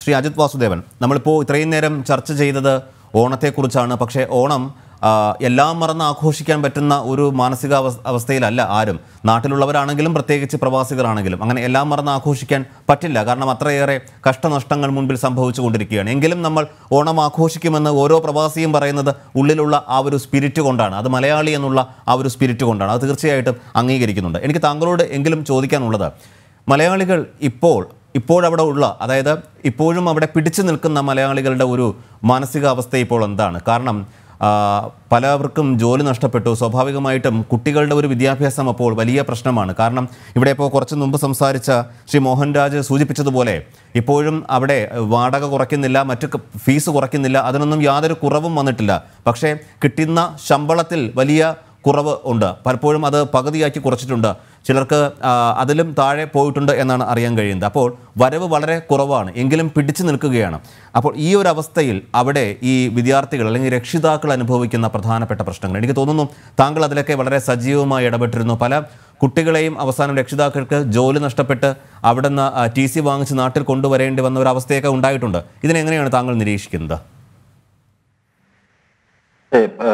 ശ്രീ അജിത് വാസുദേവൻ നമ്മളിപ്പോൾ ഇത്രയും നേരം ചർച്ച ചെയ്തത് ഓണത്തെക്കുറിച്ചാണ് പക്ഷേ ഓണം ആ, എല്ലാം മറന്ന് ആഘോഷിക്കാൻ പറ്റുന്ന ഒരു മാനസിക അവസ്- അവസ്ഥയിലല്ല ആരും നാട്ടിലുള്ളവരാണെങ്കിലും പ്രത്യേകിച്ച് പ്രവാസികളാണെങ്കിലും അങ്ങനെ എല്ലാം മറന്ന് ആഘോഷിക്കാൻ പറ്റില്ല കാരണം അത്രയേറെ കഷ്ടനഷ്ടങ്ങൾ മുൻപിൽ സംഭവിച്ചുകൊണ്ടിരിക്കുകയാണ് എങ്കിലും നമ്മൾ ഓണം ആഘോഷിക്കുമെന്ന് ഓരോ പ്രവാസിയും പറയുന്നത് ഉള്ളിലുള്ള ആ ഒരു സ്പിരിറ്റ് കൊണ്ടാണ് അത് മലയാളി എന്നുള്ള ആ ഒരു സ്പിരിറ്റ് കൊണ്ടാണ് അത് തീർച്ചയായിട്ടും അംഗീകരിക്കുന്നുണ്ട് എനിക്ക് താങ്കളോട് എങ്കിലും ചോദിക്കാനുള്ളത് മലയാളികൾ ഇപ്പോൾ ഇപ്പോഴവിടെ ഉള്ള അതായത് ഇപ്പോഴും അവിടെ പിടിച്ചു നിൽക്കുന്ന മലയാളികളുടെ ഒരു മാനസികാവസ്ഥ ഇപ്പോൾ എന്താണ് കാരണം ആ, പലവർക്കും ജോലി നഷ്ടപ്പെട്ടു സ്വാഭാവികമായിട്ടും കുട്ടികളുടെ ഒരു വിദ്യാഭ്യാസം അപ്പോൾ വലിയ പ്രശ്നമാണ് കാരണം ഇവിടെ ഇപ്പോൾ കുറച്ച് മുമ്പ് സംസാരിച്ച ശ്രീ മോഹൻരാജ് സൂചിപ്പിച്ചതുപോലെ ഇപ്പോഴും അവിടെ വാടക കുറയ്ക്കുന്നില്ല മറ്റ് ക- ഫീസ് കുറയ്ക്കുന്നില്ല അതിനൊന്നും യാതൊരു കുറവും വന്നിട്ടില്ല പക്ഷേ കിട്ടുന്ന ശമ്പളത്തിൽ വലിയ കുറവ് ഉണ്ട് പലപ്പോഴും അത് പകുതിയാക്കി കുറച്ചിട്ടുണ്ട് ചിലർക്ക് ആ, അതിലും താഴെ പോയിട്ടുണ്ട് എന്നാണ് അറിയാൻ കഴിയുന്നത് അപ്പോൾ വരവ് വളരെ കുറവാണ് എങ്കിലും പിടിച്ചു നിൽക്കുകയാണ് അപ്പോൾ ഈ ഒരു അവസ്ഥയിൽ അവിടെ ഈ വിദ്യാർത്ഥികൾ അല്ലെങ്കിൽ രക്ഷിതാക്കൾ അനുഭവിക്കുന്ന പ്രധാനപ്പെട്ട പ്രശ്നങ്ങൾ എനിക്ക് തോന്നുന്നു താങ്കൾ അതിലൊക്കെ വളരെ സജീവമായി ഇടപെട്ടിരുന്നു പല കുട്ടികളെയും അവസാനം രക്ഷിതാക്കൾക്ക് ജോലി നഷ്ടപ്പെട്ട് അവിടെ നിന്ന് ടി സി വാങ്ങിച്ച് നാട്ടിൽ കൊണ്ടുവരേണ്ടി വന്ന ഒരു അവസ്ഥയൊക്കെ ഉണ്ടായിട്ടുണ്ട് ഇതിനെങ്ങനെയാണ് താങ്കൾ നിരീക്ഷിക്കുന്നത് ഏ, ഏ,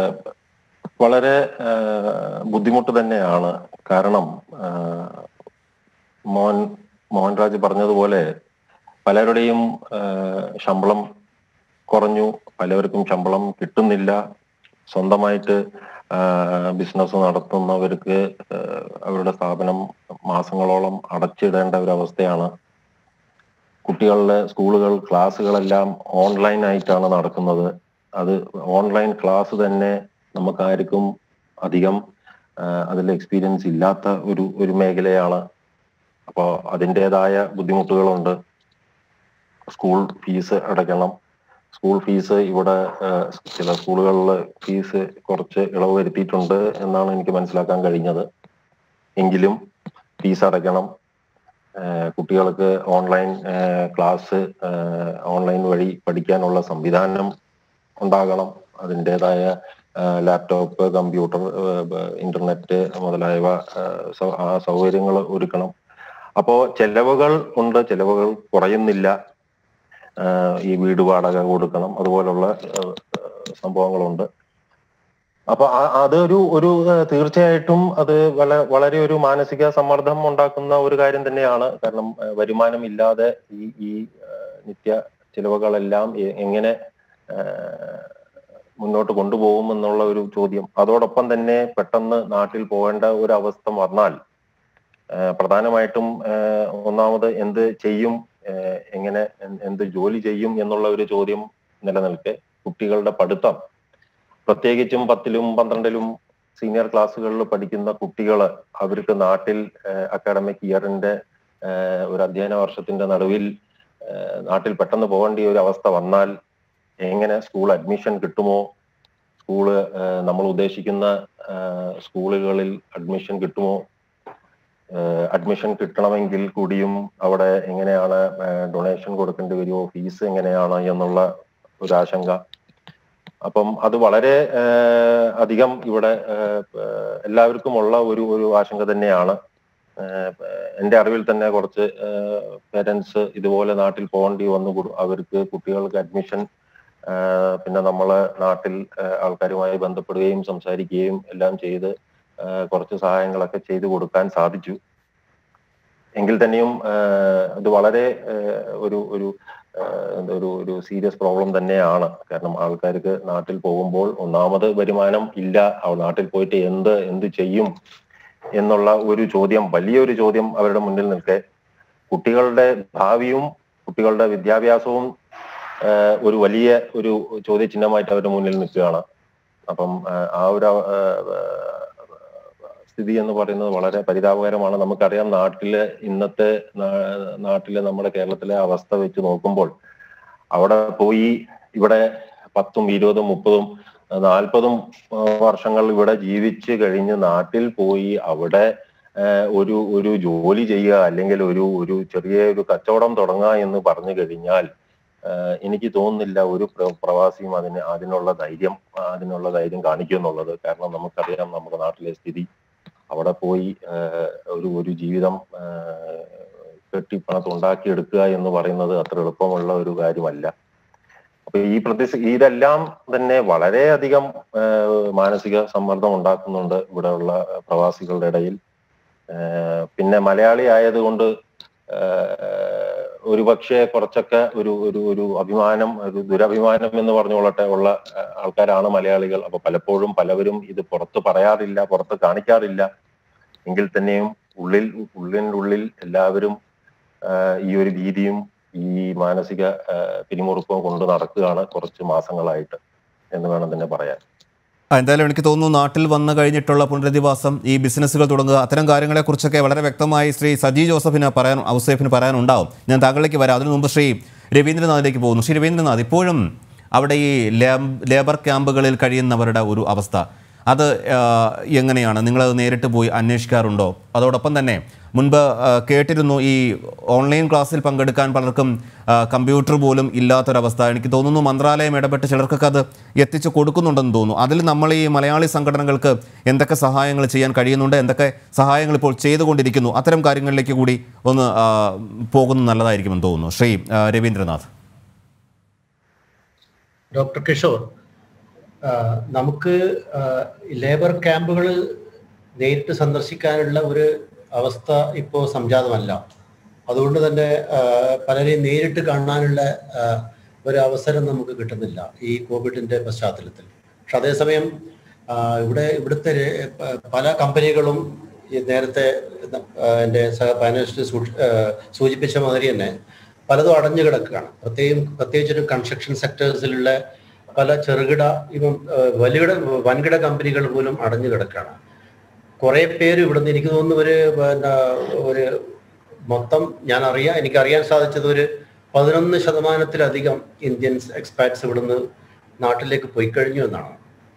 വളരെ ഏ, ബുദ്ധിമുട്ട് തന്നെയാണ് കാരണം ഏ, മോഹൻ മോഹൻരാജ് പറഞ്ഞതുപോലെ പലരുടെയും ഏ, ശമ്പളം കുറഞ്ഞു പലവർക്കും ശമ്പളം കിട്ടുന്നില്ല സ്വന്തമായിട്ട് ബിസിനസ് നടത്തുന്നവർക്ക് ഏ, അവരുടെ സ്ഥാപനം മാസങ്ങളോളം അടച്ചിടേണ്ട ഒരു അവസ്ഥയാണ് കുട്ടികളുടെ സ്കൂളുകൾ ക്ലാസ്സുകളെല്ലാം ഓൺലൈൻ ആയിട്ടാണ് നടക്കുന്നത് അത് ഓൺലൈൻ ക്ലാസ് തന്നെ നമുക്ക് ആർക്കും അധികം അതിൽ എക്സ്പീരിയൻസ് ഇല്ലാത്ത ഒരു ഒരു മേഖലയാണ് അപ്പോൾ അതിൻ്റെതായ ബുദ്ധിമുട്ടുകളുണ്ട് സ്കൂൾ ഫീസ് അടയ്ക്കണം സ്കൂൾ ഫീസ് ഇവിടെ ആ, ചില സ്കൂളുകളിൽ ഫീസ് കുറച്ച് ഇളവ് വരുത്തിയിട്ടുണ്ട് എന്നാണ് എനിക്ക് മനസ്സിലാക്കാൻ കഴിഞ്ഞത് എങ്കിലും ഫീസ് അടയ്ക്കണം ഏഹ് കുട്ടികൾക്ക് ഓൺലൈൻ ഏഹ് ക്ലാസ് ഏഹ് ഓൺലൈൻ വഴി പഠിക്കാനുള്ള സംവിധാനം ഉണ്ടാകണം അതിൻ്റെതായ ലാപ്ടോപ്പ് കമ്പ്യൂട്ടർ ഇന്റർനെറ്റ് മുതലായവ ഏഹ് സൗ- ആ സൗകര്യങ്ങൾ ഒരുക്കണം അപ്പോ ചെലവുകൾ ഉണ്ട് ചെലവുകൾ കുറയുന്നില്ല ഏഹ് ഈ വീട് വാടക കൊടുക്കണം അതുപോലുള്ള ഏഹ് സംഭവങ്ങളുണ്ട് അപ്പൊ ആ- അതൊരു ഒരു ഏഹ് തീർച്ചയായിട്ടും അത് വള വളരെ ഒരു മാനസിക സമ്മർദ്ദം ഉണ്ടാക്കുന്ന ഒരു കാര്യം തന്നെയാണ് കാരണം ഏഹ് വരുമാനം ഇല്ലാതെ ഈ ഈ ഏഹ് നിത്യ ചിലവുകളെല്ലാം എ- എങ്ങനെ ഏഹ് മുന്നോട്ട് കൊണ്ടുപോകും എന്നുള്ള ഒരു ചോദ്യം അതോടൊപ്പം തന്നെ പെട്ടെന്ന് നാട്ടിൽ പോകേണ്ട ഒരു അവസ്ഥ വന്നാൽ ഏഹ് പ്രധാനമായിട്ടും ഏഹ് ഒന്നാമത് എന്ത് ചെയ്യും ഏഹ് എങ്ങനെ എന്ത് എന്ത് ജോലി ചെയ്യും എന്നുള്ള ഒരു ചോദ്യം നിലനിൽക്കെ കുട്ടികളുടെ പഠിത്തം പ്രത്യേകിച്ചും പത്തിലും പന്ത്രണ്ടിലും സീനിയർ ക്ലാസ്സുകളിൽ പഠിക്കുന്ന കുട്ടികൾ അവർക്ക് നാട്ടിൽ അക്കാഡമിക് ഇയറിന്റെ ഏഹ് ഒരു അധ്യയന വർഷത്തിന്റെ നടുവിൽ ഏഹ് നാട്ടിൽ പെട്ടെന്ന് പോകേണ്ട ഒരു അവസ്ഥ വന്നാൽ എങ്ങനെ സ്കൂൾ അഡ്മിഷൻ കിട്ടുമോ സ്കൂള് ഏഹ് നമ്മൾ ഉദ്ദേശിക്കുന്ന ഏഹ് സ്കൂളുകളിൽ അഡ്മിഷൻ കിട്ടുമോ അഡ്മിഷൻ കിട്ടണമെങ്കിൽ കൂടിയും അവിടെ എങ്ങനെയാണ് ഡൊണേഷൻ കൊടുക്കേണ്ടി വരുമോ ഫീസ് എങ്ങനെയാണ് എന്നുള്ള ഒരു ആശങ്ക അപ്പം അത് വളരെ ഏഹ്, അധികം ഇവിടെ ഏഹ്, ഏഹ്, എല്ലാവർക്കും ഉള്ള ഒരു ഒരു ആശങ്ക തന്നെയാണ് ഏഹ്, എന്റെ അറിവിൽ തന്നെ കുറച്ച് പേരൻസ് ഇതുപോലെ നാട്ടിൽ പോകേണ്ടി വന്നു കൊടു- അവർക്ക് കുട്ടികൾക്ക് അഡ്മിഷൻ പിന്നെ നമ്മള് നാട്ടിൽ ഏഹ്, ആൾക്കാരുമായി ബന്ധപ്പെടുകയും സംസാരിക്കുകയും എല്ലാം ചെയ്ത് ഏഹ്, കുറച്ച് സഹായങ്ങളൊക്കെ ചെയ്തു കൊടുക്കാൻ സാധിച്ചു എങ്കിൽ തന്നെയും ഏഹ്, ഇത് വളരെ ഏഹ്, ഒരു ഒരു ഏഹ്, എന്താ ഒരു ഒരു സീരിയസ് പ്രോബ്ലം തന്നെയാണ് കാരണം ആൾക്കാർക്ക് നാട്ടിൽ പോകുമ്പോൾ ഒന്നാമത് വരുമാനം ഇല്ല അവ നാട്ടിൽ പോയിട്ട് എന്ത് എന്ത് ചെയ്യും എന്നുള്ള ഒരു ചോദ്യം വലിയൊരു ചോദ്യം അവരുടെ മുന്നിൽ നിൽക്കെ കുട്ടികളുടെ ഭാവിയും കുട്ടികളുടെ വിദ്യാഭ്യാസവും ഏഹ്, ഒരു വലിയ ഒരു ചോദ്യചിഹ്നമായിട്ട് അവരുടെ മുന്നിൽ നിൽക്കുകയാണ് അപ്പം ഏഹ്, ആ ഒരു ഏഹ്, സ്ഥിതി എന്ന് പറയുന്നത് വളരെ പരിതാപകരമാണ് നമുക്കറിയാം നാട്ടിലെ ഇന്നത്തെ നാ- നാട്ടിലെ നമ്മുടെ കേരളത്തിലെ അവസ്ഥ വെച്ച് നോക്കുമ്പോൾ അവിടെ പോയി ഇവിടെ പത്തും ഇരുപതും മുപ്പതും നാൽപ്പതും വർഷങ്ങൾ ഇവിടെ ജീവിച്ച് കഴിഞ്ഞ് നാട്ടിൽ പോയി അവിടെ ഏഹ്, ഒരു ഒരു ജോലി ചെയ്യുക അല്ലെങ്കിൽ ഒരു ഒരു ചെറിയ ഒരു കച്ചവടം തുടങ്ങുക എന്ന് പറഞ്ഞു കഴിഞ്ഞാൽ ഏഹ്, എനിക്ക് തോന്നുന്നില്ല ഒരു പ്ര- പ്രവാസിയും അതിന് അതിനുള്ള ധൈര്യം അതിനുള്ള ധൈര്യം കാണിക്കും എന്നുള്ളത് കാരണം നമുക്കറിയാം നമ്മുടെ നാട്ടിലെ സ്ഥിതി അവിടെ പോയി ഏഹ്, ഒരു ഒരു ജീവിതം ഏഹ്, കെട്ടിപ്പണത്ത് ഉണ്ടാക്കിയെടുക്കുക എന്ന് പറയുന്നത് അത്ര എളുപ്പമുള്ള ഒരു കാര്യമല്ല അപ്പൊ ഈ പ്രതി ഇതെല്ലാം തന്നെ വളരെയധികം ഏഹ്, മാനസിക സമ്മർദ്ദം ഉണ്ടാക്കുന്നുണ്ട് ഇവിടെയുള്ള പ്രവാസികളുടെ ഇടയിൽ ഏഹ്, പിന്നെ മലയാളി ആയതുകൊണ്ട് ഏഹ്, ഒരുപക്ഷെ കുറച്ചൊക്കെ ഒരു ഒരു ഒരു അഭിമാനം ഒരു ദുരഭിമാനം എന്ന് പറഞ്ഞുകൊള്ളട്ടെ ഉള്ള ഏഹ്, ആൾക്കാരാണ് മലയാളികൾ അപ്പൊ പലപ്പോഴും പലവരും ഇത് പുറത്ത് പറയാറില്ല പുറത്ത് കാണിക്കാറില്ല എങ്കിൽ തന്നെയും ഉള്ളിൽ ഉള്ളിൻ്റെ ഉള്ളിൽ എല്ലാവരും ആഹ് ഈ ഒരു ഭീതിയും ഈ മാനസിക ആഹ് പിരിമുറുക്കവും കൊണ്ട് നടക്കുകയാണ് കുറച്ച് മാസങ്ങളായിട്ട് എന്ന് വേണം തന്നെ പറയാൻ ആ, എന്തായാലും എനിക്ക് തോന്നുന്നു നാട്ടിൽ വന്നു കഴിഞ്ഞിട്ടുള്ള പുനരധിവാസം ഈ ബിസിനസ്സുകൾ തുടങ്ങുക അത്തരം കാര്യങ്ങളെക്കുറിച്ചൊക്കെ വളരെ വ്യക്തമായി ശ്രീ സജി ജോസഫിന് പറയാൻ ഔസേഫിന് പറയാനുണ്ടാവും ഞാൻ താങ്കളിലേക്ക് വരാം അതിനു മുമ്പ് ശ്രീ രവീന്ദ്രനാഥിലേക്ക് പോകുന്നു ശ്രീ രവീന്ദ്രനാഥ് ഇപ്പോഴും അവിടെ ഈ ലേബ് ലേബർ ക്യാമ്പുകളിൽ കഴിയുന്നവരുടെ ഒരു അവസ്ഥ അത് ആ, എങ്ങനെയാണ് നിങ്ങളത് നേരിട്ട് പോയി അന്വേഷിക്കാറുണ്ടോ അതോടൊപ്പം തന്നെ മുൻപ് ആ, കേട്ടിരുന്നു ഈ ഓൺലൈൻ ക്ലാസ്സിൽ പങ്കെടുക്കാൻ പലർക്കും ആ, കമ്പ്യൂട്ടർ പോലും ഇല്ലാത്തൊരവസ്ഥ എനിക്ക് തോന്നുന്നു മന്ത്രാലയം ഇടപെട്ട് ചിലർക്കൊക്കെ അത് എത്തിച്ചു കൊടുക്കുന്നുണ്ടെന്ന് തോന്നുന്നു അതിൽ നമ്മൾ ഈ മലയാളി സംഘടനകൾക്ക് എന്തൊക്കെ സഹായങ്ങൾ ചെയ്യാൻ കഴിയുന്നുണ്ട് എന്തൊക്കെ സഹായങ്ങൾ ഇപ്പോൾ ചെയ്തുകൊണ്ടിരിക്കുന്നു അത്തരം കാര്യങ്ങളിലേക്ക് കൂടി ഒന്ന് ആ, പോകുന്നത് നല്ലതായിരിക്കുമെന്ന് തോന്നുന്നു ശ്രീ ആ, രവീന്ദ്രനാഥ് ഡോക്ടർ കിഷോർ ആ, നമുക്ക് ആ, ലേബർ ക്യാമ്പുകൾ നേരിട്ട് സന്ദർശിക്കാനുള്ള ഒരു അവസ്ഥ ഇപ്പോൾ സംജാതമല്ല അതുകൊണ്ട് തന്നെ ആ, പലരെയും നേരിട്ട് കാണാനുള്ള ആ, ഒരു അവസരം നമുക്ക് കിട്ടുന്നില്ല ഈ കോവിഡിന്റെ പശ്ചാത്തലത്തിൽ പക്ഷെ അതേസമയം ആ, ഇവിടെ ഇവിടുത്തെ രേ- പ- പല കമ്പനികളും ഈ നേരത്തെ ആ, എൻ്റെ സഹ പാനലിസ്റ്റ് സൂക്ഷി- ആ, സൂചിപ്പിച്ച മാതിരി തന്നെ പലതും അടഞ്ഞു കിടക്കുകയാണ് പ്രത്യേകം പ്രത്യേകിച്ചൊരു കൺസ്ട്രക്ഷൻ സെക്ടേഴ്സിലുള്ള പല ചെറുകിട ഇപ്പം ആ, വലുകിട വൻകിട കമ്പനികൾ പോലും അടഞ്ഞു കിടക്കുകയാണ് കുറെ പേര് ഇവിടുന്ന് എനിക്ക് തോന്നുന്നു ഒരു പിന്നെ ഒരു മൊത്തം ഞാൻ അറിയാൻ എനിക്ക് അറിയാൻ സാധിച്ചത് ഒരു പതിനൊന്ന് ശതമാനത്തിലധികം ഇന്ത്യൻസ് എക്സ്പാറ്റ്സ് ഇവിടുന്ന് നാട്ടിലേക്ക് പോയി കഴിഞ്ഞു എന്നാണ്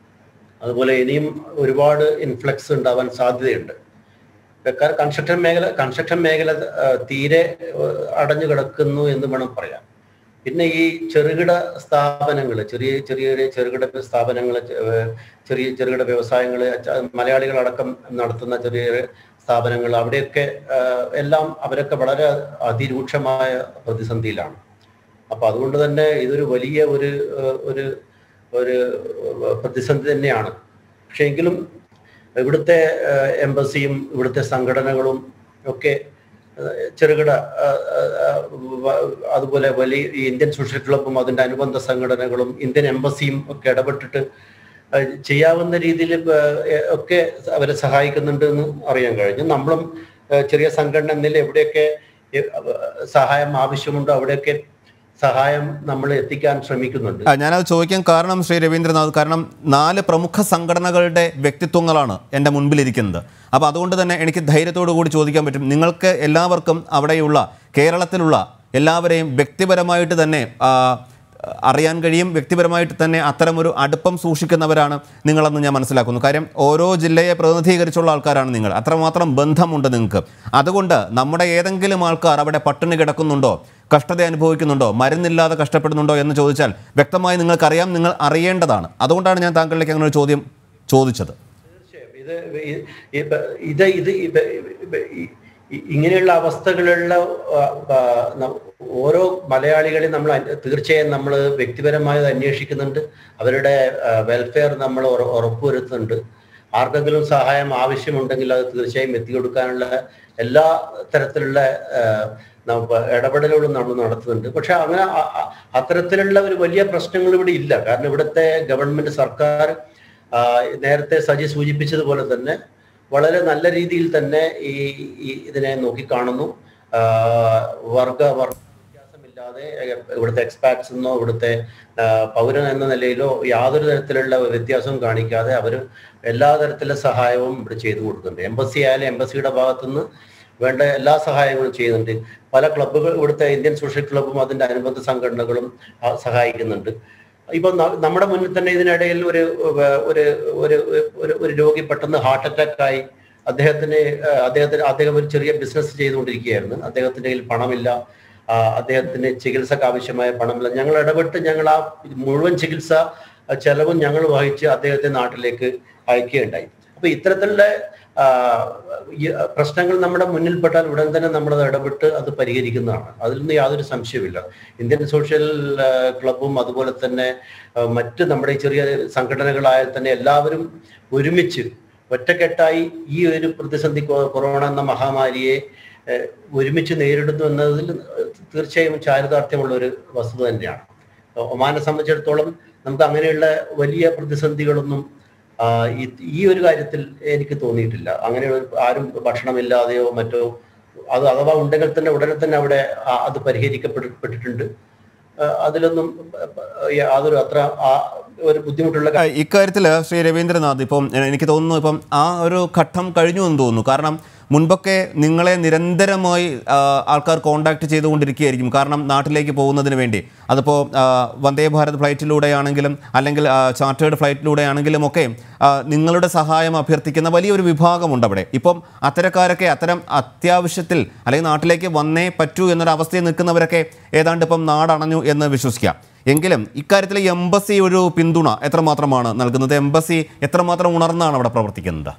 അതുപോലെ ഇനിയും ഒരുപാട് ഇൻഫ്ലക്സ് ഉണ്ടാവാൻ സാധ്യതയുണ്ട് കാരണം കൺസ്ട്രക്ഷൻ മേഖല കൺസ്ട്രക്ഷൻ മേഖല ആ, തീരെ ആ, അടഞ്ഞു കിടക്കുന്നു എന്ന് വേണം പറയാം പിന്നെ ഈ ചെറുകിട സ്ഥാപനങ്ങൾ ചെറിയ ചെറിയ ചെറിയ ചെറുകിട സ്ഥാപനങ്ങൾ ചെറിയ ചെറുകിട വ്യവസായങ്ങൾ മലയാളികളടക്കം നടത്തുന്ന ചെറിയ ചെറിയ സ്ഥാപനങ്ങൾ അവിടെയൊക്കെ ആ, എല്ലാം അവരൊക്കെ വളരെ അതിരൂക്ഷമായ പ്രതിസന്ധിയിലാണ് അപ്പൊ അതുകൊണ്ട് തന്നെ ഇതൊരു വലിയ ഒരു ആ, ഒരു ഒരു പ്രതിസന്ധി തന്നെയാണ് പക്ഷെ എങ്കിലും ഇവിടുത്തെ ആ, എംബസിയും ഇവിടുത്തെ സംഘടനകളും ഒക്കെ ആ, ചെറുകിട ആ, ആ, വ- അതുപോലെ വലിയ ഈ ഇന്ത്യൻ സോഷ്യൽ ക്ലബും അതിന്റെ അനുബന്ധ സംഘടനകളും ഇന്ത്യൻ എംബസിയും ഒക്കെ ഇടപെട്ടിട്ട് ആ, ചെയ്യാവുന്ന രീതിയിൽ ആ, ഒക്കെ അവരെ സഹായിക്കുന്നുണ്ട് എന്ന് അറിയാൻ കഴിഞ്ഞു നമ്മളും ആ, ചെറിയ സംഘടന എന്നിൽ എവിടെയൊക്കെ ഏ, സഹായം ആവശ്യമുണ്ടോ അവിടെയൊക്കെ സഹായം നമ്മൾ എത്തിക്കാൻ ശ്രമിക്കുന്നുണ്ട് ആ, ഞാനത് ചോദിക്കാൻ കാരണം ശ്രീ രവീന്ദ്രനാഥ് കാരണം നാല് പ്രമുഖ സംഘടനകളുടെ വ്യക്തിത്വങ്ങളാണ് എൻ്റെ മുൻപിലിരിക്കുന്നത് അപ്പോൾ അതുകൊണ്ട് തന്നെ എനിക്ക് ധൈര്യത്തോടു കൂടി ചോദിക്കാൻ പറ്റും നിങ്ങൾക്ക് എല്ലാവർക്കും അവിടെയുള്ള കേരളത്തിലുള്ള എല്ലാവരെയും വ്യക്തിപരമായിട്ട് തന്നെ ആ, അറിയാൻ കഴിയും വ്യക്തിപരമായിട്ട് തന്നെ അത്തരമൊരു അടുപ്പം സൂക്ഷിക്കുന്നവരാണ് നിങ്ങളെന്ന് ഞാൻ മനസ്സിലാക്കുന്നു കാര്യം ഓരോ ജില്ലയെ പ്രതിനിധീകരിച്ചുള്ള ആൾക്കാരാണ് നിങ്ങൾ അത്രമാത്രം ബന്ധമുണ്ട് നിങ്ങൾക്ക് അതുകൊണ്ട് നമ്മുടെ ഏതെങ്കിലും ആൾക്കാർ അവിടെ പട്ടിണി കിടക്കുന്നുണ്ടോ കഷ്ടത അനുഭവിക്കുന്നുണ്ടോ മരുന്നില്ലാതെ കഷ്ടപ്പെടുന്നുണ്ടോ എന്ന് ചോദിച്ചാൽ വ്യക്തമായി നിങ്ങൾക്കറിയാം നിങ്ങൾ അറിയേണ്ടതാണ് അതുകൊണ്ടാണ് ഞാൻ താങ്കളിലേക്ക് അങ്ങനെ ഒരു ചോദ്യം ചോദിച്ചത് തീർച്ചയായും ഇത് ഈ- ഇപ്പ- ഇത് ഇത് ഇപ്പ- ഇപ്പ- ഈ- ഈ- ഇങ്ങനെയുള്ള അവസ്ഥകളുള്ള ആ, ആ, ന- ഓരോ മലയാളികളെയും നമ്മൾ അന്വ- തീർച്ചയായും നമ്മൾ വ്യക്തിപരമായി അത് അന്വേഷിക്കുന്നുണ്ട് അവരുടെ വെൽഫെയർ നമ്മൾ ഉറ- ഉറപ്പുവരുത്തുന്നുണ്ട് ആർക്കെങ്കിലും സഹായം ആവശ്യമുണ്ടെങ്കിൽ അത് തീർച്ചയായും എത്തിക്കൊടുക്കാനുള്ള എല്ലാ തരത്തിലുള്ള ആ, നമ്മ- ഇടപെടലുകളും നമ്മൾ നടത്തുന്നുണ്ട് പക്ഷെ അങ്ങനെ അ- അ- അത്തരത്തിലുള്ള ഒരു വലിയ പ്രശ്നങ്ങൾ ഇവിടെ ഇല്ല കാരണം ഇവിടുത്തെ ഗവൺമെന്റ് സർക്കാർ ആ, നേരത്തെ സജി സൂചിപ്പിച്ചതുപോലെ തന്നെ വളരെ നല്ല രീതിയിൽ തന്നെ ഈ ഈ ഇതിനെ നോക്കിക്കാണുന്നു ആ, വർഗ വർഗ വ്യത്യാസമില്ലാതെ ഇവിടുത്തെ എക്സ്പാറ്റ്സ് എന്നോ ഇവിടുത്തെ ആ, പൗരൻ എന്ന നിലയിലോ യാതൊരു തരത്തിലുള്ള വ്യത്യാസവും കാണിക്കാതെ അവർ എല്ലാ തരത്തിലുള്ള സഹായവും ഇവിടെ ചെയ്തു കൊടുക്കുന്നുണ്ട് എംബസി ആയാലും എംബസിയുടെ ഭാഗത്തുനിന്ന് വേണ്ട എല്ലാ സഹായങ്ങളും ചെയ്യുന്നുണ്ട് പല ക്ലബ്ബുകൾ ഇവിടുത്തെ ഇന്ത്യൻ സോഷ്യൽ ക്ലബ്ബും അതിന്റെ അനുബന്ധ സംഘടനകളും ആ, സഹായിക്കുന്നുണ്ട് ഇപ്പൊ ന- നമ്മുടെ മുന്നിൽ തന്നെ ഇതിനിടയിൽ ഒരു വ- ഒരു ഒരു ഒരു ഒരു രോഗി പെട്ടെന്ന് ഹാർട്ട് അറ്റാക്ക് ആയി അദ്ദേഹത്തിന് ആ, അദ്ദേഹത്തിന് അദ്ദേഹം ഒരു ചെറിയ ബിസിനസ് ചെയ്തുകൊണ്ടിരിക്കുകയായിരുന്നു അദ്ദേഹത്തിന്റെ കയ്യിൽ പണമില്ല ആ, അദ്ദേഹത്തിന് ചികിത്സക്ക് ആവശ്യമായ പണമില്ല ഞങ്ങൾ ഇടപെട്ട് ഞങ്ങൾ ആ മുഴുവൻ ചികിത്സ ആ, ചെലവും ഞങ്ങൾ വഹിച്ച് അദ്ദേഹത്തെ നാട്ടിലേക്ക് അയക്കുകയുണ്ടായി അപ്പൊ ഇത്തരത്തിലുള്ള ആ, ഈ പ്രശ്നങ്ങൾ നമ്മുടെ മുന്നിൽപ്പെട്ടാൽ ഉടൻ തന്നെ നമ്മളത് ഇടപെട്ട് അത് പരിഹരിക്കുന്നതാണ് അതിൽ നിന്ന് യാതൊരു സംശയവുമില്ല ഇന്ത്യൻ സോഷ്യൽ ആ, ക്ലബും അതുപോലെ തന്നെ ആ, മറ്റ് നമ്മുടെ ഈ ചെറിയ സംഘടനകളായാൽ തന്നെ എല്ലാവരും ഒരുമിച്ച് ഒറ്റക്കെട്ടായി ഈ ഒരു പ്രതിസന്ധി കൊ- കൊറോണ എന്ന മഹാമാരിയെ ഏഹ്, ഒരുമിച്ച് നേരിടുന്നു എന്നതിൽ തീർച്ചയായും ചാരിതാർത്ഥ്യമുള്ള ഒരു വസ്തുത തന്നെയാണ് ഒമാനെ സംബന്ധിച്ചിടത്തോളം നമുക്ക് അങ്ങനെയുള്ള വലിയ പ്രതിസന്ധികളൊന്നും ആ, ഈ- ഈ ഒരു കാര്യത്തിൽ എനിക്ക് തോന്നിയിട്ടില്ല അങ്ങനെ ഒരു ആരും ഭക്ഷണമില്ലാതെയോ മറ്റോ അത് അഥവാ ഉണ്ടെങ്കിൽ തന്നെ ഉടനെ തന്നെ അവിടെ ആ- അത് പരിഹരിക്കപ്പെട്ടിട്ടുണ്ട് ആ, അതിലൊന്നും യാതൊരു അത്ര ആ ഒരു ബുദ്ധിമുട്ടുള്ള ആ, ഇക്കാര്യത്തിൽ ശ്രീ രവീന്ദ്രനാഥ് ഇപ്പം എ- എനിക്ക് തോന്നുന്നു ഇപ്പം ആ ഒരു ഘട്ടം കഴിഞ്ഞു എന്ന് തോന്നുന്നു കാരണം മുൻപൊക്കെ നിങ്ങളെ നിരന്തരമായി ആ, ആൾക്കാർ കോണ്ടാക്ട് ചെയ്തുകൊണ്ടിരിക്കുകയായിരിക്കും കാരണം നാട്ടിലേക്ക് പോകുന്നതിന് വേണ്ടി അതിപ്പോൾ ആ, വന്ദേ ഭാരത് ഫ്ലൈറ്റിലൂടെയാണെങ്കിലും അല്ലെങ്കിൽ ചാർട്ടേഡ് ഫ്ലൈറ്റിലൂടെയാണെങ്കിലും ഒക്കെ ആ, നിങ്ങളുടെ സഹായം അഭ്യർത്ഥിക്കുന്ന വലിയൊരു വിഭാഗമുണ്ട് അവിടെ ഇപ്പം അത്തരക്കാരൊക്കെ അത്തരം അത്യാവശ്യത്തിൽ അല്ലെങ്കിൽ നാട്ടിലേക്ക് വന്നേ പറ്റൂ എന്നൊരു അവസ്ഥയിൽ നിൽക്കുന്നവരൊക്കെ ഏതാണ്ട് ഇപ്പം നാടണഞ്ഞു എന്ന് വിശ്വസിക്കാം എങ്കിലും ഇക്കാര്യത്തിൽ എംബസി ഒരു പിന്തുണ എത്രമാത്രമാണ് നൽകുന്നത് എംബസി എത്രമാത്രം ഉണർന്നാണ് അവിടെ പ്രവർത്തിക്കുന്നത്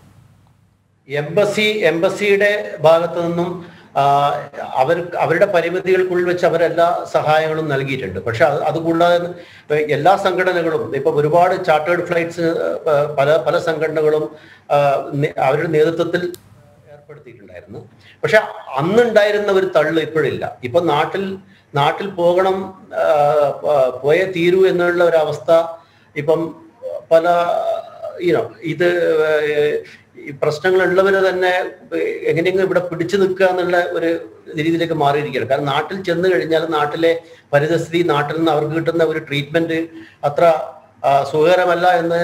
എംബസി എംബസിയുടെ ഭാഗത്തു നിന്നും ആ, അവർ അവരുടെ പരിമിതികൾക്കുള്ളിൽ വെച്ച് അവരെല്ലാ സഹായങ്ങളും നൽകിയിട്ടുണ്ട് പക്ഷെ അത് അതുകൂടാതെ ഇപ്പൊ എല്ലാ സംഘടനകളും ഇപ്പൊ ഒരുപാട് ചാർട്ടേഡ് ഫ്ലൈറ്റ്സ് പല പല സംഘടനകളും ആ, നേ- അവരുടെ നേതൃത്വത്തിൽ ഏർപ്പെടുത്തിയിട്ടുണ്ടായിരുന്നു പക്ഷെ അന്നുണ്ടായിരുന്ന ഒരു തള്ള് ഇപ്പോഴില്ല ഇപ്പൊ നാട്ടിൽ നാട്ടിൽ പോകണം ആ, പ- പോയേ തീരൂ എന്നുള്ള ഒരു അവസ്ഥ ഇപ്പം പല യുനോ ഇത് ഏഹ്, ഈ പ്രശ്നങ്ങളുള്ളവർ തന്നെ എങ്ങനെയെങ്കിലും ഇവിടെ പിടിച്ചു നിൽക്കുക എന്നുള്ള ഒരു രീതിയിലേക്ക് മാറിയിരിക്കുകയാണ് കാരണം നാട്ടിൽ ചെന്ന് കഴിഞ്ഞാൽ നാട്ടിലെ പരിതസ്ഥിതി നാട്ടിൽ നിന്ന് അവർക്ക് കിട്ടുന്ന ഒരു ട്രീറ്റ്മെന്റ് അത്ര ആ, സുഖകരമല്ല എന്ന്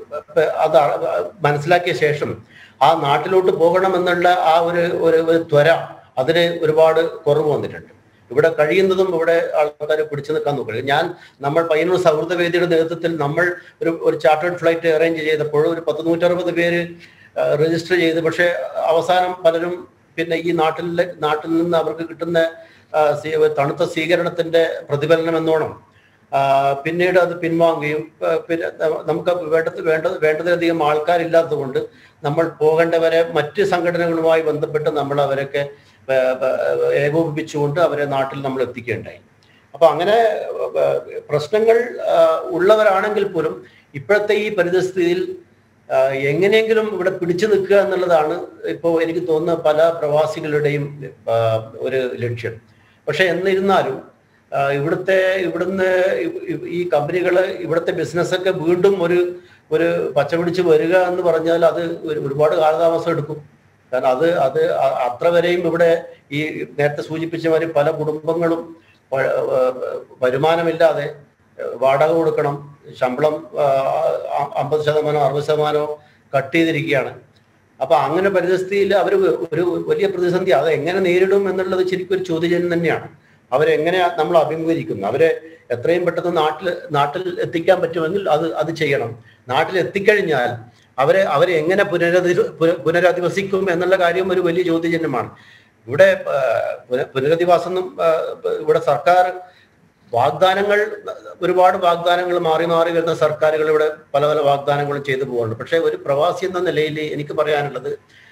അത് മനസ്സിലാക്കിയ ശേഷം ആ നാട്ടിലോട്ട് പോകണം എന്നുള്ള ആ ഒരു ഒരു ഒരു ത്വര അതിന് ഒരുപാട് കുറവ് വന്നിട്ടുണ്ട് ഇവിടെ കഴിയുന്നതും ഇവിടെ ആൾക്കാർ പിടിച്ചു നിൽക്കാൻ നോക്കുക ഞാൻ നമ്മൾ പയ്യന്നൂർ സൗഹൃദ വേദിയുടെ നേതൃത്വത്തിൽ നമ്മൾ ഒരു ഒരു ചാർട്ടേഡ് ഫ്ലൈറ്റ് അറേഞ്ച് ചെയ്തപ്പോൾ ഒരു പത്ത് നൂറ്ററുപത് പേര് രജിസ്റ്റർ ചെയ്ത് പക്ഷേ അവസാനം പലരും പിന്നെ ഈ നാട്ടിലെ നാട്ടിൽ നിന്ന് അവർക്ക് കിട്ടുന്ന ആ, സ്വീ- തണുത്ത സ്വീകരണത്തിന്റെ പ്രതിഫലനം എന്നോണം ആ, പിന്നീട് അത് പിൻവാങ്ങുകയും ആ, പിന്നെ ന- നമുക്ക് വേണ്ടത് വേണ്ടത് വേണ്ടതിലധികം ആൾക്കാരില്ലാത്തത് കൊണ്ട് നമ്മൾ പോകേണ്ടവരെ മറ്റ് സംഘടനകളുമായി ബന്ധപ്പെട്ട് നമ്മൾ അവരൊക്കെ ആ, ആ, ഏകോപിപ്പിച്ചുകൊണ്ട് അവരെ നാട്ടിൽ നമ്മൾ എത്തിക്കുകയുണ്ടായി അപ്പൊ അങ്ങനെ ആ, പ്രശ്നങ്ങൾ ആ, ഉള്ളവരാണെങ്കിൽ പോലും ഇപ്പോഴത്തെ ഈ പരിതസ്ഥിതിയിൽ ആ, എങ്ങനെയെങ്കിലും ഇവിടെ പിടിച്ചു നിൽക്കുക എന്നുള്ളതാണ് ഇപ്പോൾ എനിക്ക് തോന്നുന്ന പല പ്രവാസികളുടെയും ആ, ഒരു ലക്ഷ്യം പക്ഷെ എന്നിരുന്നാലും ആ, ഇവിടുത്തെ ഇവിടുന്ന് ഇ- ഇ- ഈ കമ്പനികൾ ഇവിടുത്തെ ബിസിനസ്സൊക്കെ വീണ്ടും ഒരു ഒരു പച്ചപിടിച്ച് വരിക എന്ന് പറഞ്ഞാൽ അത് ഒരു- ഒരുപാട് കാലതാമസം എടുക്കും കാരണം അത് അത് അ- അത്ര വരെയും ഇവിടെ ഈ നേരത്തെ സൂചിപ്പിച്ച മാതിരി പല കുടുംബങ്ങളും വ- ആ, വരുമാനമില്ലാതെ വാടക കൊടുക്കണം ശമ്പളം ആ, അ- അമ്പത് ശതമാനോ അറുപത് ശതമാനോ കട്ട് ചെയ്തിരിക്കുകയാണ് അപ്പൊ അങ്ങനെ പരിതസ്ഥിതിയിൽ അവർ ഒരു വലിയ പ്രതിസന്ധി അത് എങ്ങനെ നേരിടും എന്നുള്ളത് ശരിക്കും ഒരു ചോദ്യചിഹ്നം തന്നെയാണ് അവരെങ്ങനെ നമ്മൾ അഭിമുഖീകരിക്കുന്നു അവരെ എത്രയും പെട്ടെന്ന് നാട്ടിൽ നാട്ടിൽ എത്തിക്കാൻ പറ്റുമെങ്കിൽ അത് അത് ചെയ്യണം നാട്ടിൽ എത്തിക്കഴിഞ്ഞാൽ അവരെ അവരെ എങ്ങനെ പുനരധി പുന- പുനരധിവസിക്കും എന്നുള്ള കാര്യം ഒരു വലിയ ചോദ്യചിഹ്നമാണ് ഇവിടെ ആ, പുന- പുനരധിവാസം ഒന്നും, ആ, ഇവിടെ സർക്കാർ വാഗ്ദാനങ്ങൾ ഒരുപാട് വാഗ്ദാനങ്ങൾ മാറി മാറി വരുന്ന സർക്കാരുകൾ ഇവിടെ പല പല വാഗ്ദാനങ്ങളും ചെയ്തു പോകുന്നുണ്ട് പക്ഷെ ഒരു പ്രവാസി എന്ന നിലയിൽ എനിക്ക് പറയാനുള്ളത്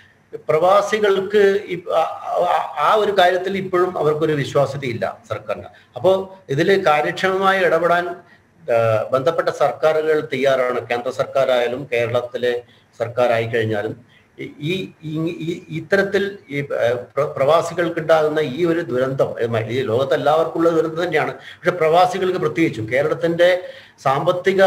പ്രവാസികൾക്ക് ഇ- ആ- ആ- ആ ഒരു കാര്യത്തിൽ ഇപ്പോഴും അവർക്കൊരു വിശ്വാസ്യതയില്ല സർക്കാരിന് അപ്പോൾ ഇതിൽ കാര്യക്ഷമമായി ഇടപെടാൻ ആ, ബന്ധപ്പെട്ട സർക്കാരുകൾ തയ്യാറാണ് കേന്ദ്ര സർക്കാരായാലും കേരളത്തിലെ സർക്കാരായി കഴിഞ്ഞാലും ഈ- ഈ ഈ- ഈ ഇത്തരത്തിൽ ഈ ആ, പ്ര- പ്രവാസികൾക്കുണ്ടാകുന്ന ഈ ഒരു ദുരന്തം ഏ, മ- ഈ ലോകത്ത് എല്ലാവർക്കും ഉള്ള ദുരന്തം തന്നെയാണ് പക്ഷെ പ്രവാസികൾക്ക് പ്രത്യേകിച്ചും കേരളത്തിന്റെ സാമ്പത്തിക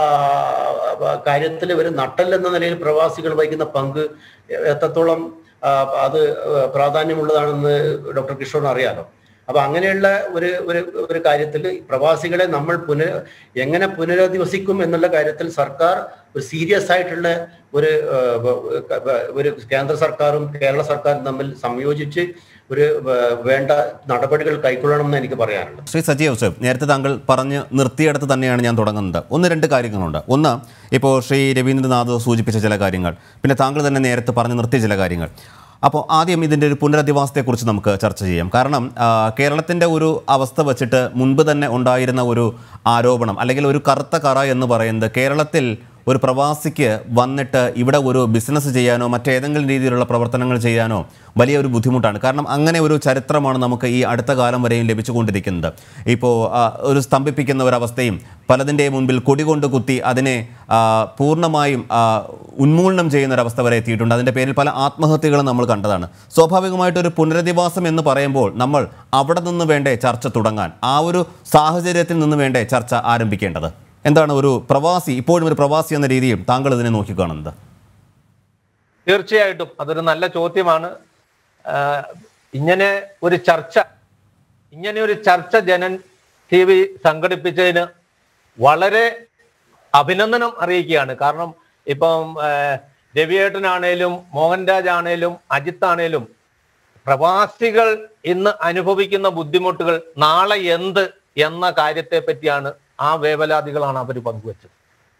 കാര്യത്തിൽ ഒരു നട്ടൽ എന്ന നിലയിൽ പ്രവാസികൾ വഹിക്കുന്ന പങ്ക് എത്രത്തോളം ആ, അത് പ്രാധാന്യമുള്ളതാണെന്ന് ഡോക്ടർ കിഷോറിന് അറിയാലോ അപ്പൊ അങ്ങനെയുള്ള ഒരു ഒരു ഒരു കാര്യത്തിൽ പ്രവാസികളെ നമ്മൾ പുനഃ എങ്ങനെ പുനരധിവസിക്കും എന്നുള്ള കാര്യത്തിൽ സർക്കാർ ഒരു സീരിയസ് ആയിട്ടുള്ള ഒരു ആ, വ- ഒരു കേന്ദ്ര സർക്കാരും കേരള സർക്കാരും തമ്മിൽ സംയോജിച്ച് ഒരു വ- വേണ്ട നടപടികൾ കൈക്കൊള്ളണം എന്ന് എനിക്ക് പറയാനുള്ളത് ശ്രീ സജി ഔസഫ് നേരത്തെ താങ്കൾ പറഞ്ഞ് നിർത്തിയിടത്ത് തന്നെയാണ് ഞാൻ തുടങ്ങുന്നത് ഒന്ന് രണ്ട് കാര്യങ്ങളുണ്ട് ഒന്ന് ഇപ്പോൾ ശ്രീ രവീന്ദ്രനാഥ് സൂചിപ്പിച്ച ചില കാര്യങ്ങൾ പിന്നെ താങ്കൾ തന്നെ നേരത്തെ പറഞ്ഞ് നിർത്തിയ ചില കാര്യങ്ങൾ അപ്പോൾ ആദ്യം ഇതിൻ്റെ ഒരു പുനരധിവാസത്തെക്കുറിച്ച് നമുക്ക് ചർച്ച ചെയ്യാം കാരണം കേരളത്തിൻ്റെ ഒരു അവസ്ഥ വച്ചിട്ട് മുൻപ് തന്നെ ഉണ്ടായിരുന്ന ഒരു ആരോപണം അല്ലെങ്കിൽ ഒരു കറുത്ത കറ എന്ന് പറയുന്നത് കേരളത്തിൽ ഒരു പ്രവാസിക്ക് വന്നിട്ട് ഇവിടെ ഒരു ബിസിനസ് ചെയ്യാനോ മറ്റേതെങ്കിലും രീതിയിലുള്ള പ്രവർത്തനങ്ങൾ ചെയ്യാനോ വലിയ ഒരു ബുദ്ധിമുട്ടാണ് കാരണം അങ്ങനെ ഒരു ചരിത്രമാണ് നമുക്ക് ഈ അടുത്ത കാലം വരെയും ലഭിച്ചുകൊണ്ടിരിക്കുന്നത് ഇപ്പോൾ ആ, ഒരു സ്തംഭിപ്പിക്കുന്ന ഒരവസ്ഥയും പലതിൻ്റെയും മുൻപിൽ കൊടികൊണ്ട് കുത്തി അതിനെ ആ, പൂർണ്ണമായും ആ, ഉന്മൂലനം ചെയ്യുന്ന ഒരവസ്ഥ വരെ എത്തിയിട്ടുണ്ട് അതിൻ്റെ പേരിൽ പല ആത്മഹത്യകളും നമ്മൾ കണ്ടതാണ് സ്വാഭാവികമായിട്ടൊരു പുനരധിവാസം എന്ന് പറയുമ്പോൾ നമ്മൾ അവിടെ നിന്ന് വേണ്ടേ ചർച്ച തുടങ്ങാൻ ആ ഒരു സാഹചര്യത്തിൽ നിന്ന് വേണ്ടേ ചർച്ച ആരംഭിക്കേണ്ടത് എന്താണ് ഒരു പ്രവാസി ഇപ്പോഴും ഒരു പ്രവാസി എന്ന രീതിയിൽ താങ്കൾ ഇതിനെ നോക്കിക്കാണുന്നത് തീർച്ചയായിട്ടും അതൊരു നല്ല ചോദ്യമാണ് ആഹ് ഇങ്ങനെ ഒരു ചർച്ച ഇങ്ങനെ ഒരു ചർച്ച ജനൻ ടി വി സംഘടിപ്പിച്ചതിന് വളരെ അഭിനന്ദനം അറിയിക്കുകയാണ് കാരണം ഇപ്പം ആഹ് രവിയേട്ടനാണേലും മോഹൻരാജ് ആണേലും അജിത്ത് ആണേലും പ്രവാസികൾ ഇന്ന് അനുഭവിക്കുന്ന ബുദ്ധിമുട്ടുകൾ നാളെ എന്ത് എന്ന കാര്യത്തെ പറ്റിയാണ് ആ വേവലാതികളാണ് അവർ പങ്കുവച്ചത്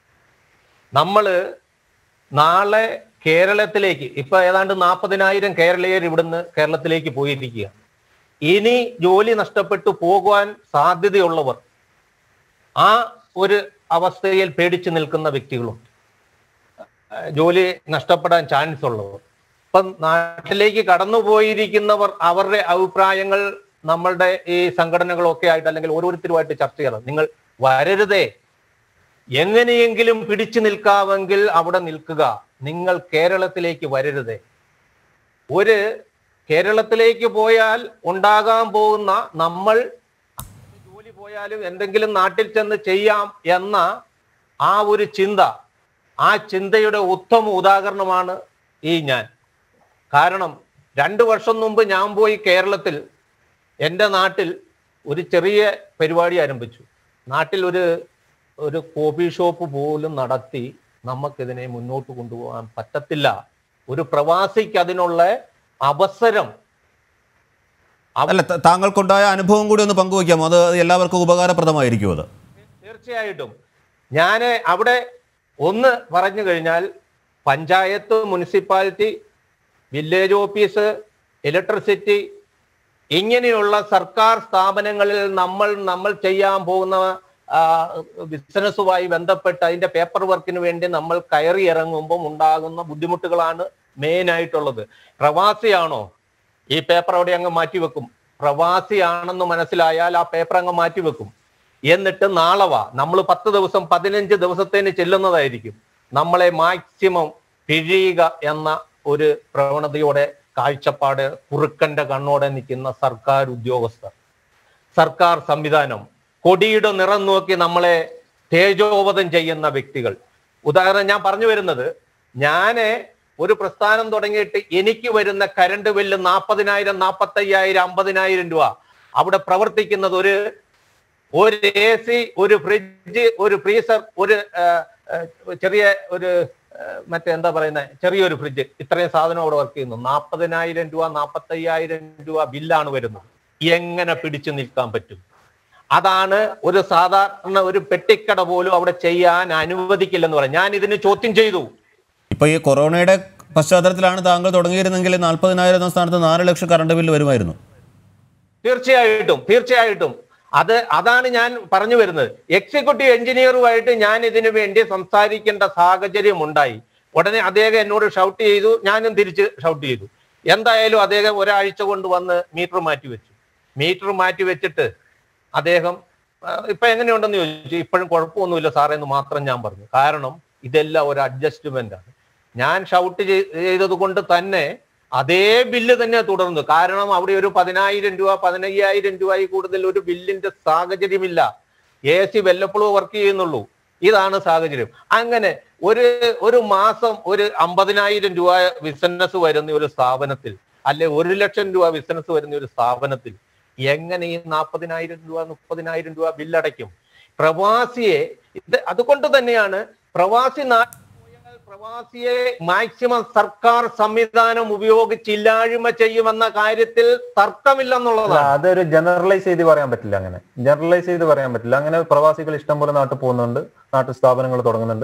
നമ്മള് നാളെ കേരളത്തിലേക്ക് ഇപ്പൊ ഏതാണ്ട് നാൽപ്പതിനായിരം കേരളീയർ ഇവിടുന്ന് കേരളത്തിലേക്ക് പോയിരിക്കുക ഇനി ജോലി നഷ്ടപ്പെട്ടു പോകുവാൻ സാധ്യതയുള്ളവർ ആ ഒരു അവസ്ഥയിൽ പേടിച്ചു നിൽക്കുന്ന വ്യക്തികളുണ്ട് ഏഹ് ജോലി നഷ്ടപ്പെടാൻ ചാൻസ് ഉള്ളവർ ഇപ്പം നാട്ടിലേക്ക് കടന്നുപോയിരിക്കുന്നവർ അവരുടെ അഭിപ്രായങ്ങൾ നമ്മളുടെ ഈ സംഘടനകളൊക്കെ ആയിട്ട് അല്ലെങ്കിൽ ഓരോരുത്തരുമായിട്ട് ചർച്ച ചെയ്യണം നിങ്ങൾ വരരുതേ എങ്ങനെയെങ്കിലും പിടിച്ചു നിൽക്കാമെങ്കിൽ അവിടെ നിൽക്കുക നിങ്ങൾ കേരളത്തിലേക്ക് വരരുതേ ഒരു കേരളത്തിലേക്ക് പോയാൽ ഉണ്ടാകാൻ പോകുന്ന നമ്മൾ ജോലി പോയാലും എന്തെങ്കിലും നാട്ടിൽ ചെന്ന് ചെയ്യാം എന്ന ആ ഒരു ചിന്ത ആ ചിന്തയുടെ ഉത്തമ ഉദാഹരണമാണ് ഈ ഞാൻ കാരണം രണ്ടു വർഷം മുമ്പ് ഞാൻ പോയി കേരളത്തിൽ എൻ്റെ നാട്ടിൽ ഒരു ചെറിയ പരിപാടി ആരംഭിച്ചു നാട്ടിൽ ഒരു ഒരു കോഫി ഷോപ്പ് പോലും നടത്തി നമുക്കിതിനെ മുന്നോട്ട് കൊണ്ടുപോകാൻ പറ്റത്തില്ല ഒരു പ്രവാസിക്ക് അതിനുള്ള അവസരം അല്ല ത- താങ്കൾക്കുണ്ടായ അനുഭവം കൂടി ഒന്ന് പങ്കുവയ്ക്കാമോ അത് എല്ലാവർക്കും ഉപകാരപ്രദമായിരിക്കും അത് തീർച്ചയായിട്ടും ഞാൻ അവിടെ ഒന്ന് പറഞ്ഞു കഴിഞ്ഞാൽ panchayat municipality village office electricity ഇങ്ങനെയുള്ള സർക്കാർ സ്ഥാപനങ്ങളിൽ നമ്മൾ നമ്മൾ ചെയ്യാൻ പോകുന്ന ആ, ബിസിനസ്സുമായി ബന്ധപ്പെട്ട് അതിന്റെ പേപ്പർ വർക്കിന് വേണ്ടി നമ്മൾ കയറി ഇറങ്ങുമ്പോൾ ഉണ്ടാകുന്ന ബുദ്ധിമുട്ടുകളാണ് മെയിൻ ആയിട്ടുള്ളത് പ്രവാസിയാണോ ഈ പേപ്പർ അവിടെ അങ്ങ് മാറ്റിവെക്കും പ്രവാസിയാണെന്ന് മനസ്സിലായാൽ ആ പേപ്പർ അങ്ങ് മാറ്റിവെക്കും എന്നിട്ട് നാളെ വാ നമ്മൾ പത്ത് ദിവസം പതിനഞ്ച് ദിവസത്തേന് ചെല്ലുന്നതായിരിക്കും നമ്മളെ മാക്സിമം പിഴിയുക എന്ന ഒരു പ്രവണതയോടെ കാഴ്ചപ്പാട് കുറുക്കന്റെ കണ്ണോടെ നിൽക്കുന്ന സർക്കാർ ഉദ്യോഗസ്ഥർ സർക്കാർ സംവിധാനം കൊടിയുടെ നിറം നോക്കി നമ്മളെ തേജോവധം ചെയ്യുന്ന വ്യക്തികൾ ഉദാഹരണം ഞാൻ പറഞ്ഞു വരുന്നത് ഞാന് ഒരു പ്രസ്ഥാനം തുടങ്ങിയിട്ട് എനിക്ക് വരുന്ന കരണ്ട് ബില്ല് നാൽപ്പതിനായിരം നാൽപ്പത്തയ്യായിരം അമ്പതിനായിരം രൂപ അവിടെ പ്രവർത്തിക്കുന്നത് ഒരു ഒരു എ സി ഒരു ഫ്രിഡ്ജ് ഒരു ഫ്രീസർ ഒരു ആ, ആ, ചെറിയ ഒരു ആ, മറ്റേ എന്താ പറയുന്നത് ചെറിയൊരു ഫ്രിഡ്ജ് ഇത്രയും സാധനം അവിടെ വർക്ക് ചെയ്യുന്നു നാൽപ്പതിനായിരം രൂപ നാൽപ്പത്തയ്യായിരം രൂപ ബില്ലാണ് വരുന്നത് എങ്ങനെ പിടിച്ചു നിൽക്കാൻ പറ്റും അതാണ് ഒരു സാധാരണ ഒരു പെട്ടിക്കട പോലും അവിടെ ചെയ്യാൻ അനുവദിക്കില്ലെന്ന് പറയാം ഞാൻ ഇതിന് ചോദ്യം ചെയ്തു ഇപ്പോൾ ഈ കൊറോണയുടെ പശ്ചാത്തലത്തിലാണ് താങ്കൾ തുടങ്ങിയിരുന്നെങ്കിൽ നാൽപ്പതിനായിരം എന്ന സ്ഥാനത്ത് നാല് ലക്ഷം കറണ്ട് ബില്ല് വരുമായിരുന്നു തീർച്ചയായിട്ടും തീർച്ചയായിട്ടും അത് അതാണ് ഞാൻ പറഞ്ഞു വരുന്നത് എക്സിക്യൂട്ടീവ് എഞ്ചിനീയറുമായിട്ട് ഞാൻ ഇതിനു വേണ്ടി സംസാരിക്കേണ്ട സാഹചര്യം ഉണ്ടായി ഉടനെ അദ്ദേഹം എന്നോട് ഷൗട്ട് ചെയ്തു ഞാനും തിരിച്ച് ഷൗട്ട് ചെയ്തു എന്തായാലും അദ്ദേഹം ഒരാഴ്ച കൊണ്ട് വന്ന് മീറ്റർ മാറ്റി വെച്ചു മീറ്റർ മാറ്റി വെച്ചിട്ട് അദ്ദേഹം ആ, ഇപ്പൊ എങ്ങനെയുണ്ടെന്ന് ചോദിച്ചു ഇപ്പോഴും കുഴപ്പമൊന്നുമില്ല സാറേ എന്ന് മാത്രം ഞാൻ പറഞ്ഞു കാരണം ഇതെല്ലാം ഒരു അഡ്ജസ്റ്റ്മെന്റ് ആണ് ഞാൻ ഷൗട്ട് ചെയ്തത് കൊണ്ട് തന്നെ അതേ ബില്ല് തന്നെ തുടർന്നു കാരണം അവിടെ ഒരു പതിനായിരം രൂപ പതിനയ്യായിരം രൂപയിൽ കൂടുതൽ ഒരു ബില്ലിന്റെ സാഹചര്യമില്ല എ സി വല്ലപ്പോഴും വർക്ക് ചെയ്യുന്നുള്ളൂ ഇതാണ് സാഹചര്യം അങ്ങനെ ഒരു ഒരു മാസം ഒരു അമ്പതിനായിരം രൂപ ബിസിനസ് വരുന്ന ഒരു സ്ഥാപനത്തിൽ അല്ലെ ഒരു ലക്ഷം രൂപ ബിസിനസ് വരുന്ന ഒരു സ്ഥാപനത്തിൽ എങ്ങനെ ഈ നാൽപ്പതിനായിരം രൂപ മുപ്പതിനായിരം രൂപ ബില്ലടയ്ക്കും പ്രവാസിയെ ഇത് അതുകൊണ്ട് തന്നെയാണ് പ്രവാസി നാട്ടിൽ പോയാൽ പ്രവാസിയെ മാക്സിമം സർക്കാർ സംവിധാനം ഉപയോഗിച്ചില്ലായ്മ ചെയ്യുമെന്ന കാര്യത്തിൽ തർക്കമില്ലെന്നുള്ളതാണ് അതൊരു ജനറലൈസ് ചെയ്ത് പറയാൻ പറ്റില്ല അങ്ങനെ ജനറലൈസ് ചെയ്ത് പറയാൻ പറ്റില്ല അങ്ങനെ പ്രവാസികൾ ഇഷ്ടംപോലെ നാട്ടിൽ പോകുന്നുണ്ട് നാട്ടിൽ സ്ഥാപനങ്ങൾ തുടങ്ങുന്നുണ്ട്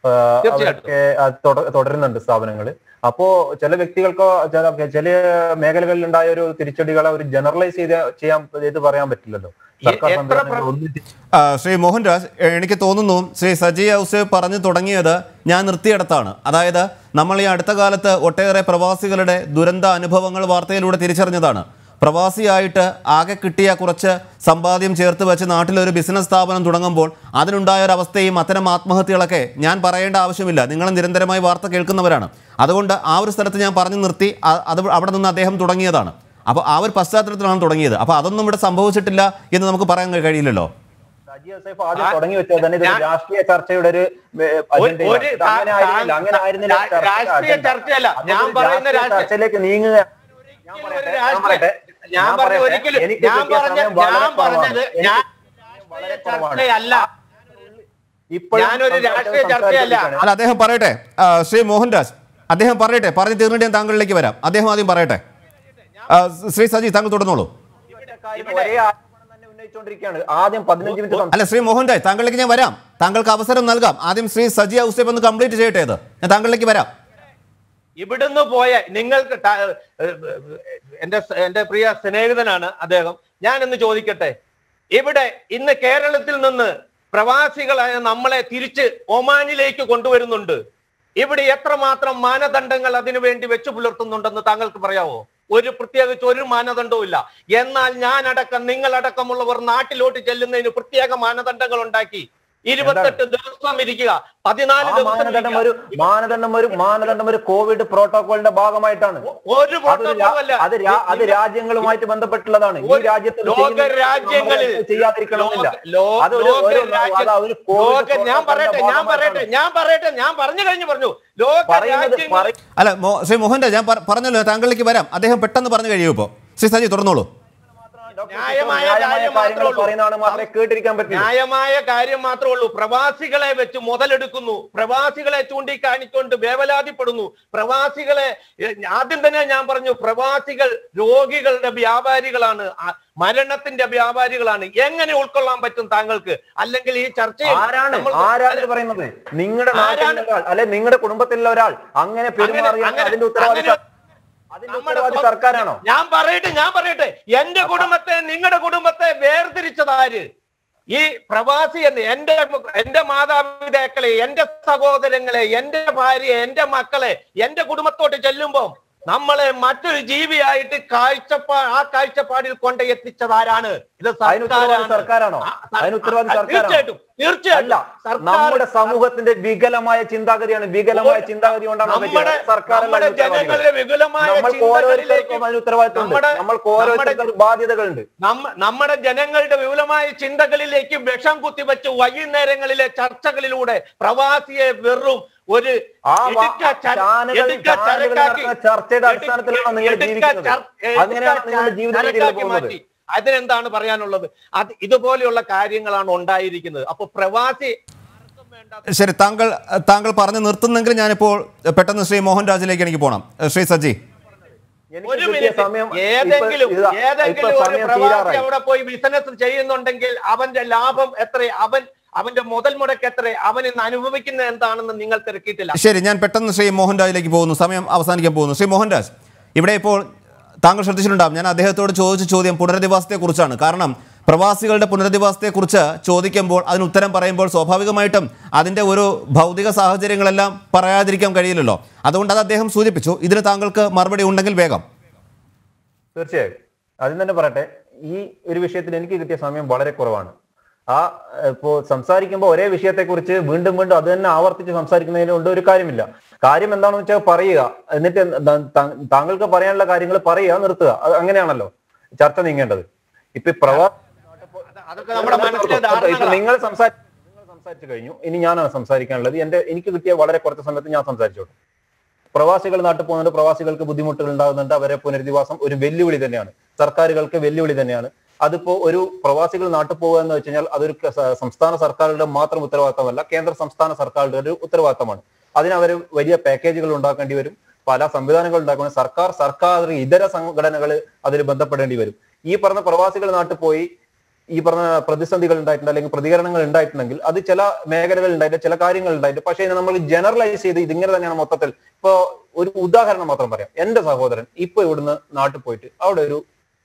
ആ, തീർച്ചയായിട്ടും. അവരൊക്കെ അത് തുട- തുടരുന്നുണ്ട് സ്ഥാപനങ്ങൾ അപ്പോ ചില വ്യക്തികൾക്കോ ചില ചില മേഖലകളിൽ ഉണ്ടായ ഒരു തിരിച്ചടികളെ ഒരു ജനറലൈസ് ചെയ്ത് ചെയ്യാൻ ഇത് പറയാൻ പറ്റില്ലല്ലോ സർക്കാർ എത്ര സംവിധാനങ്ങൾ പ്ര- ഒന്നിച്ച് ആ, ശ്രീ മോഹൻരാജ് എ- എനിക്ക് തോന്നുന്നു ശ്രീ സജി ഔസേഫ് പറഞ്ഞു തുടങ്ങിയത് ഞാൻ നിർത്തിയിടത്താണ് അതായത് നമ്മൾ ഈ അടുത്ത കാലത്ത് ഒട്ടേറെ പ്രവാസികളുടെ ദുരന്ത അനുഭവങ്ങൾ വാർത്തയിലൂടെ തിരിച്ചറിഞ്ഞതാണ് പ്രവാസിയായിട്ട് ആകെ കിട്ടിയ കുറച്ച് സമ്പാദ്യം ചേർത്ത് വെച്ച് നാട്ടിലൊരു ബിസിനസ് സ്ഥാപനം തുടങ്ങുമ്പോൾ അതിനുണ്ടായ ഒരു അവസ്ഥയും അത്തരം ആത്മഹത്യകളൊക്കെ ഞാൻ പറയേണ്ട ആവശ്യമില്ല നിങ്ങൾ നിരന്തരമായി വാർത്ത കേൾക്കുന്നവരാണ് അതുകൊണ്ട് ആ ഒരു സ്ഥലത്ത് ഞാൻ പറഞ്ഞു നിർത്തി ആ- അത് അവിടെ നിന്ന് അദ്ദേഹം തുടങ്ങിയതാണ് അപ്പോൾ ആ ഒരു പശ്ചാത്തലത്തിലാണ് തുടങ്ങിയത് അപ്പോൾ അതൊന്നും ഇവിടെ സംഭവിച്ചിട്ടില്ല എന്ന് നമുക്ക് പറയാൻ കഴിയില്ലല്ലോ സജി ഔസേഫ് ആദ്യം തുടങ്ങി വെച്ചത് തന്നെ ഇതൊരു രാഷ്ട്രീയ ചർച്ചയുടെ ഒരു ഏ, അജണ്ടയാണ്. ഒരു ഇത് അങ്ങനെ ആയിരുന്നില്ല, അങ്ങനെ ആയിരുന്നില്ല രാ- ചർച്ചയുടെ രാഷ്ട്രീയ അജണ്ട. ചർച്ചയല്ല. അതൊരു ഞാൻ പറയുന്ന രാഷ്ട്രീയ രാഷ്ട്രീയ- ചർച്ചയിലേക്ക് നീങ്ങുക ഞാൻ ഒരു പറയട്ടെ, രാഷ്ട്രീയ- ഞാൻ പറയട്ടെ, ഞാൻ ഞാൻ പറഞ്ഞ പറയട്ടെ, ഒരിക്കലും എനിക്ക് ഞാൻ കിട്ടിയ പറഞ്ഞ സമയം വളരെ ഞാൻ പറഞ്ഞത് കുറവാണ്. ഞാൻ എനിക്ക് വളരെ കുറവാണ്. ചർച്ചയല്ല ഇപ്പോഴും ഞാനൊരു രാഷ്ട്രീയ സംസാരിച്ചുകൊണ്ടിരിക്കുകയാണ്. ചർച്ചയല്ല. അല്ല അദ്ദേഹം പറയട്ടെ ആ, ശ്രീ മോഹൻരാജ് അദ്ദേഹം പറയട്ടെ പറഞ്ഞു തീർന്നിട്ട് ഞാൻ താങ്കളിലേക്ക് വരാം അദ്ദേഹം ആദ്യം പറയട്ടെ ആ, ശ്രീ സജി താങ്കൾ തുടർന്നോളൂ കാര്യം ഒരേ ആരോപണം തന്നെ ഉന്നയിച്ചുകൊണ്ടിരിക്കുകയാണ് ആദ്യം പതിനഞ്ച് മിനിറ്റ് സംസാരിച്ചു അല്ല ശ്രീ മോഹൻരാജ് താങ്കളിലേക്ക് ഞാൻ വരാം താങ്കൾക്ക് അവസരം നൽകാം ആദ്യം ശ്രീ സജി ഔസേഫ് ഒന്ന് കംപ്ലീറ്റ് ചെയ്യട്ടെ ഇത് ഞാൻ താങ്കളിലേക്ക് വരാം ഇവിടുന്ന് പോയ നിങ്ങൾക്ക് ത- ഏഹ് എന്റെ സ- എന്റെ പ്രിയ സ്നേഹിതനാണ് അദ്ദേഹം ഞാൻ എന്ന് ചോദിക്കട്ടെ ഇവിടെ ഇന്ന് കേരളത്തിൽ നിന്ന് പ്രവാസികളായ നമ്മളെ തിരിച്ച് ഒമാനിലേക്ക് കൊണ്ടുവരുന്നുണ്ട് ഇവിടെ എത്രമാത്രം മാനദണ്ഡങ്ങൾ അതിനു വേണ്ടി വെച്ചു പുലർത്തുന്നുണ്ടെന്ന് താങ്കൾക്ക് പറയാവോ ഒരു പ്രത്യേകിച്ച് ഒരു മാനദണ്ഡവും ഇല്ല എന്നാൽ ഞാനടക്കം നിങ്ങളടക്കമുള്ളവർ നാട്ടിലോട്ട് ചെല്ലുന്നതിന് പ്രത്യേക മാനദണ്ഡങ്ങൾ ഉണ്ടാക്കി ഇരുപത്തെട്ട് ദിവസം ഇരിക്കുക പതിനാല് ആ ദിവസം മാനദണ്ഡം ഇരിക്കുക. ഒരു മാനദണ്ഡം ഒരു മാനദണ്ഡം ഒരു കോവിഡ് പ്രോട്ടോകോളിന്റെ ഭാഗമായിട്ടാണ് ഒരു അതൊരു രാ- പ്രോട്ടോകോൾ അല്ല. അത് രാ- അത് രാജ്യങ്ങളുമായിട്ട് ബന്ധപ്പെട്ടുള്ളതാണ് ഈ ഒരു രാജ്യത്ത് ഇത് ലോക ചെയ്യുന്നത് രാജ്യങ്ങളിൽ നമ്മൾ ചെയ്യാതിരിക്കണമെന്നില്ല ലോക- ലോ- അതൊരു ലോക ഒരു രാജ്യ- അതാ ഒരു കോവിഡ് ലോക- ഞാൻ പറയട്ടെ ഞാൻ പ്രോട്ടോക്കോളിന്റെ പറയട്ടെ ഞാൻ പറയട്ടെ ഞാൻ പറഞ്ഞു കഴിഞ്ഞു പറഞ്ഞു ലോക പറയുന്നത് രാജ്യങ്ങൾ പറ- അല്ല മോ- ശ്രീ മോഹൻരാജ് ഞാൻ പറ- പറഞ്ഞല്ലോ താങ്കളിലേക്ക് വരാം അദ്ദേഹം പെട്ടെന്ന് പറഞ്ഞു കഴിയും ഇപ്പോൾ ശ്രീ സജി തുറന്നോളൂ ന്യായമായ ന്യായമായ കാര്യം കാര്യങ്ങൾ മാത്രമേ ഉള്ളൂ. പറയുന്നതാണ് മാത്രമേ കേട്ടിരിക്കാൻ പറ്റൂ ന്യായമായ കാര്യം മാത്രമേ ഉള്ളൂ പ്രവാസികളെ വെച്ച് മുതലെടുക്കുന്നു പ്രവാസികളെ ചൂണ്ടിക്കാണിക്കൊണ്ട് വേവലാതിപ്പെടുന്നു പ്രവാസികളെ എ, ആദ്യം തന്നെ ഞാൻ പറഞ്ഞു പ്രവാസികൾ രോഗികളുടെ വ്യാപാരികളാണ് ആ, മരണത്തിന്റെ വ്യാപാരികളാണ് എങ്ങനെ ഉൾക്കൊള്ളാൻ പറ്റും താങ്കൾക്ക് അല്ലെങ്കിൽ ഈ ചർച്ചയിൽ ആരാണ് നമ്മൾ- ആരാണ് ഇത് പറയുന്നത് നിങ്ങളുടെ നാട്ടിലുള്ള ആരാണ്? ഒരാൾ അല്ലെ നിങ്ങളുടെ കുടുംബത്തിലുള്ള ഒരാൾ അങ്ങനെ പെരുമാറിയ അങ്ങനെ- അതിന്റെ ഉത്തരവാദിത്ത അങ്ങനെ- അതിന്റെ നമ്മുടെ ഉത്തരവാദി സ്വ- സർക്കാരാണോ ഞാൻ പറയട്ടെ ഞാൻ പറയട്ടെ എന്റെ കുടുംബത്തെ നിങ്ങളുടെ കുടുംബത്തെ വേർതിരിച്ചതാര് ഈ പ്രവാസി എന്ന് എന്റെ എന്റെ മാതാപിതാക്കളെ എന്റെ സഹോദരങ്ങളെ എന്റെ ഭാര്യയെ എന്റെ മക്കളെ എന്റെ കുടുംബത്തോട്ട് ചെല്ലുമ്പോൾ നമ്മളെ മറ്റൊരു ജീവിയായിട്ട് കാഴ്ചപ്പാ ആ കാഴ്ചപ്പാടിൽ കൊണ്ട് എത്തിച്ചതാരാണ് ഇത് അതിന് ഉത്തരവാദി സർക്കാരാണോ ആ, അതിന് ഉത്തരവാദി ആ, സർക്കാരാണോ തീർച്ചയായിട്ടും തീർച്ചയായിട്ടും അല്ല സർക്കാർ- നമ്മുടെ സമൂഹത്തിന്റെ വികലമായ ചിന്താഗതിയാണ് വികലമായ ചിന്താഗതി കൊണ്ടാണ് അത് നമ്മുടെ പറ്റിയത്. സർക്കാരല്ല നമ്മുടെ അതിന് ഉത്തരവാദികൾ. ജനങ്ങളുടെ വിപുലമായ നമ്മൾക്ക് ചിന്തകളിലേക്ക് ഓരോരുത്തർക്കും അതിന് ഉത്തരവാദിത്തമുണ്ട് നമ്മുടെ- നമ്മൾക്ക് ഓരോരുത്തർക്കും ബാധ്യതകളുണ്ട് നമ്മ നമ്മുടെ ജനങ്ങളുടെ വിപുലമായ ചിന്തകളിലേക്ക് വിഷം കുത്തിവെച്ച് വൈകുന്നേരങ്ങളിലെ ചർച്ചകളിലൂടെ പ്രവാസിയെ വെറും ഒരു ആ വാ- ഇടുക്ക ചര- ചാനകൾ- ഇടുക്ക ചാനലുകളിൽ ചരക്കാക്കി- നടക്കുന്ന ചർച്ചയുടെ അടിസ്ഥാനത്തിലാണോ നിങ്ങൾ ഇടുക്ക ജീവിക്കുന്നത്? ചർ- ഇടുക്ക അങ്ങനെയാണ് നിങ്ങളുടെ ജീവിത രീതിയിൽ ചരക്കാക്കി പോകുന്നത്. മാറ്റി. അതിനെന്താണ് പറയാനുള്ളത് അത് ഇതുപോലെയുള്ള കാര്യങ്ങളാണ് ഉണ്ടായിരിക്കുന്നത് അപ്പൊ പ്രവാസി ആർക്കും വേണ്ട ശരി താങ്കൾ താങ്കൾ പറഞ്ഞു നിർത്തുന്നെങ്കിൽ ഞാനിപ്പോൾ പെട്ടെന്ന് ശ്രീ മോഹൻരാജിലേക്ക് എനിക്ക് പോകണം ശ്രീ സജി എനിക്ക് ഒരു കിട്ടിയ മിനിറ്റ് സമയം ഏതെങ്കിലും ഇപ്പൊ ഇതാ, ഇപ്പൊ ഏതെങ്കിലും ഒരു സമയം പ്രവാസി തീരാറായി അവിടെ പോയി ബിസിനസ് ചെയ്യുന്നുണ്ടെങ്കിൽ അവന്റെ ലാഭം എത്ര അവൻ അവന്റെ മുതൽ മുടക്ക് എത്ര അവൻ ഇന്ന് അനുഭവിക്കുന്നത് എന്താണെന്ന് നിങ്ങൾ തിരക്കിയിട്ടില്ല ശരി ഞാൻ പെട്ടെന്ന് ശ്രീ മോഹൻരാജിലേക്ക് പോകുന്നു സമയം അവസാനിക്കാൻ പോകുന്നു ശ്രീ മോഹൻരാജ് ഇവിടെ ഇപ്പോൾ താങ്കൾ ശ്രദ്ധിച്ചിട്ടുണ്ടാകും ഞാൻ അദ്ദേഹത്തോട് ചോദിച്ച ചോദ്യം പുനരധിവാസത്തെക്കുറിച്ചാണ് കാരണം പ്രവാസികളുടെ പുനരധിവാസത്തെക്കുറിച്ച് ചോദിക്കുമ്പോൾ അതിന് ഉത്തരം പറയുമ്പോൾ സ്വാഭാവികമായിട്ടും അതിൻ്റെ ഒരു ഭൗതിക സാഹചര്യങ്ങളെല്ലാം പറയാതിരിക്കാൻ കഴിയില്ലല്ലോ അതുകൊണ്ട് അത് അദ്ദേഹം സൂചിപ്പിച്ചു ഇതിന് താങ്കൾക്ക് മറുപടി ഉണ്ടെങ്കിൽ വേഗം തീർച്ചയായും ആദ്യം തന്നെ പറയട്ടെ ഈ ഒരു വിഷയത്തിൽ എനിക്ക് കിട്ടിയ സമയം വളരെ കുറവാണ് ആ ഇപ്പോ സംസാരിക്കുമ്പോൾ ഒരേ വിഷയത്തെക്കുറിച്ച് വീണ്ടും വീണ്ടും അത് തന്നെ ആവർത്തിച്ച് സംസാരിക്കുന്നതിന് കൊണ്ട് ഒരു കാര്യമില്ല കാര്യം എന്താണെന്ന് വെച്ചാൽ പറയുക എന്നിട്ട് ത- ത- താങ്കൾക്ക് പറയാനുള്ള കാര്യങ്ങൾ പറയുക നിർത്തുക അത് അങ്ങനെയാണല്ലോ ചർച്ച നീങ്ങേണ്ടത് ഇപ്പൊ ഈ പ്രവാ അത് അതൊക്കെ നമ്മുടെ മനസ്സിലെ ഇപ്പൊ ധാരണകളാണ്. നിങ്ങൾ സംസാരിച്ചു നിങ്ങൾ സംസാരിച്ചു കഴിഞ്ഞു ഇനി ഞാനാണ് സംസാരിക്കാനുള്ളത് എന്റെ എനിക്ക് കിട്ടിയ വളരെ കുറച്ച് സമയത്ത് ഞാൻ സംസാരിച്ചോട്ടെ പ്രവാസികൾ നാട്ടിൽ പോകുന്നുണ്ട് പ്രവാസികൾക്ക് ബുദ്ധിമുട്ടുകൾ ഉണ്ടാകുന്നുണ്ട് അവരെ പുനരധിവാസം ഒരു വെല്ലുവിളി തന്നെയാണ് സർക്കാരുകൾക്ക് വെല്ലുവിളി തന്നെയാണ് അതിപ്പോ ഒരു പ്രവാസികൾ നാട്ടിൽ പോകുക എന്ന് വെച്ച് കഴിഞ്ഞാൽ അതൊരു ക- സ- സംസ്ഥാന സർക്കാരുകളുടെ മാത്രം ഉത്തരവാദിത്തമല്ല കേന്ദ്ര സംസ്ഥാന സർക്കാരുകളുടെ ഒരു ഉത്തരവാദിത്തമാണ് അതിന് അവർ വലിയ പാക്കേജുകൾ ഉണ്ടാക്കേണ്ടി വരും പല സംവിധാനങ്ങൾ ഉണ്ടാക്കണം സർക്കാർ സർക്കാർ ഇതര സംഘടനകൾ അതിൽ ബന്ധപ്പെടേണ്ടി വരും ഈ പറഞ്ഞ പ്രവാസികൾ നാട്ടിൽ പോയി ഈ പറഞ്ഞ പ്രതിസന്ധികൾ ഉണ്ടായിട്ടുണ്ട് അല്ലെങ്കിൽ പ്രതികരണങ്ങൾ ഉണ്ടായിട്ടുണ്ടെങ്കിൽ അത് ചില മേഖലകൾ ഉണ്ടായിട്ട് ചില കാര്യങ്ങൾ ഉണ്ടായിട്ട് പക്ഷേ ഇതിനെ നമ്മൾ ജനറലൈസ് ചെയ്ത് ഇതിങ്ങനെ തന്നെയാണ് മൊത്തത്തിൽ ഇപ്പോ ഒരു ഉദാഹരണം മാത്രം പറയാം എന്റെ സഹോദരൻ ഇപ്പൊ ഇവിടുന്ന് നാട്ടിൽ പോയിട്ട് അവിടെ ഒരു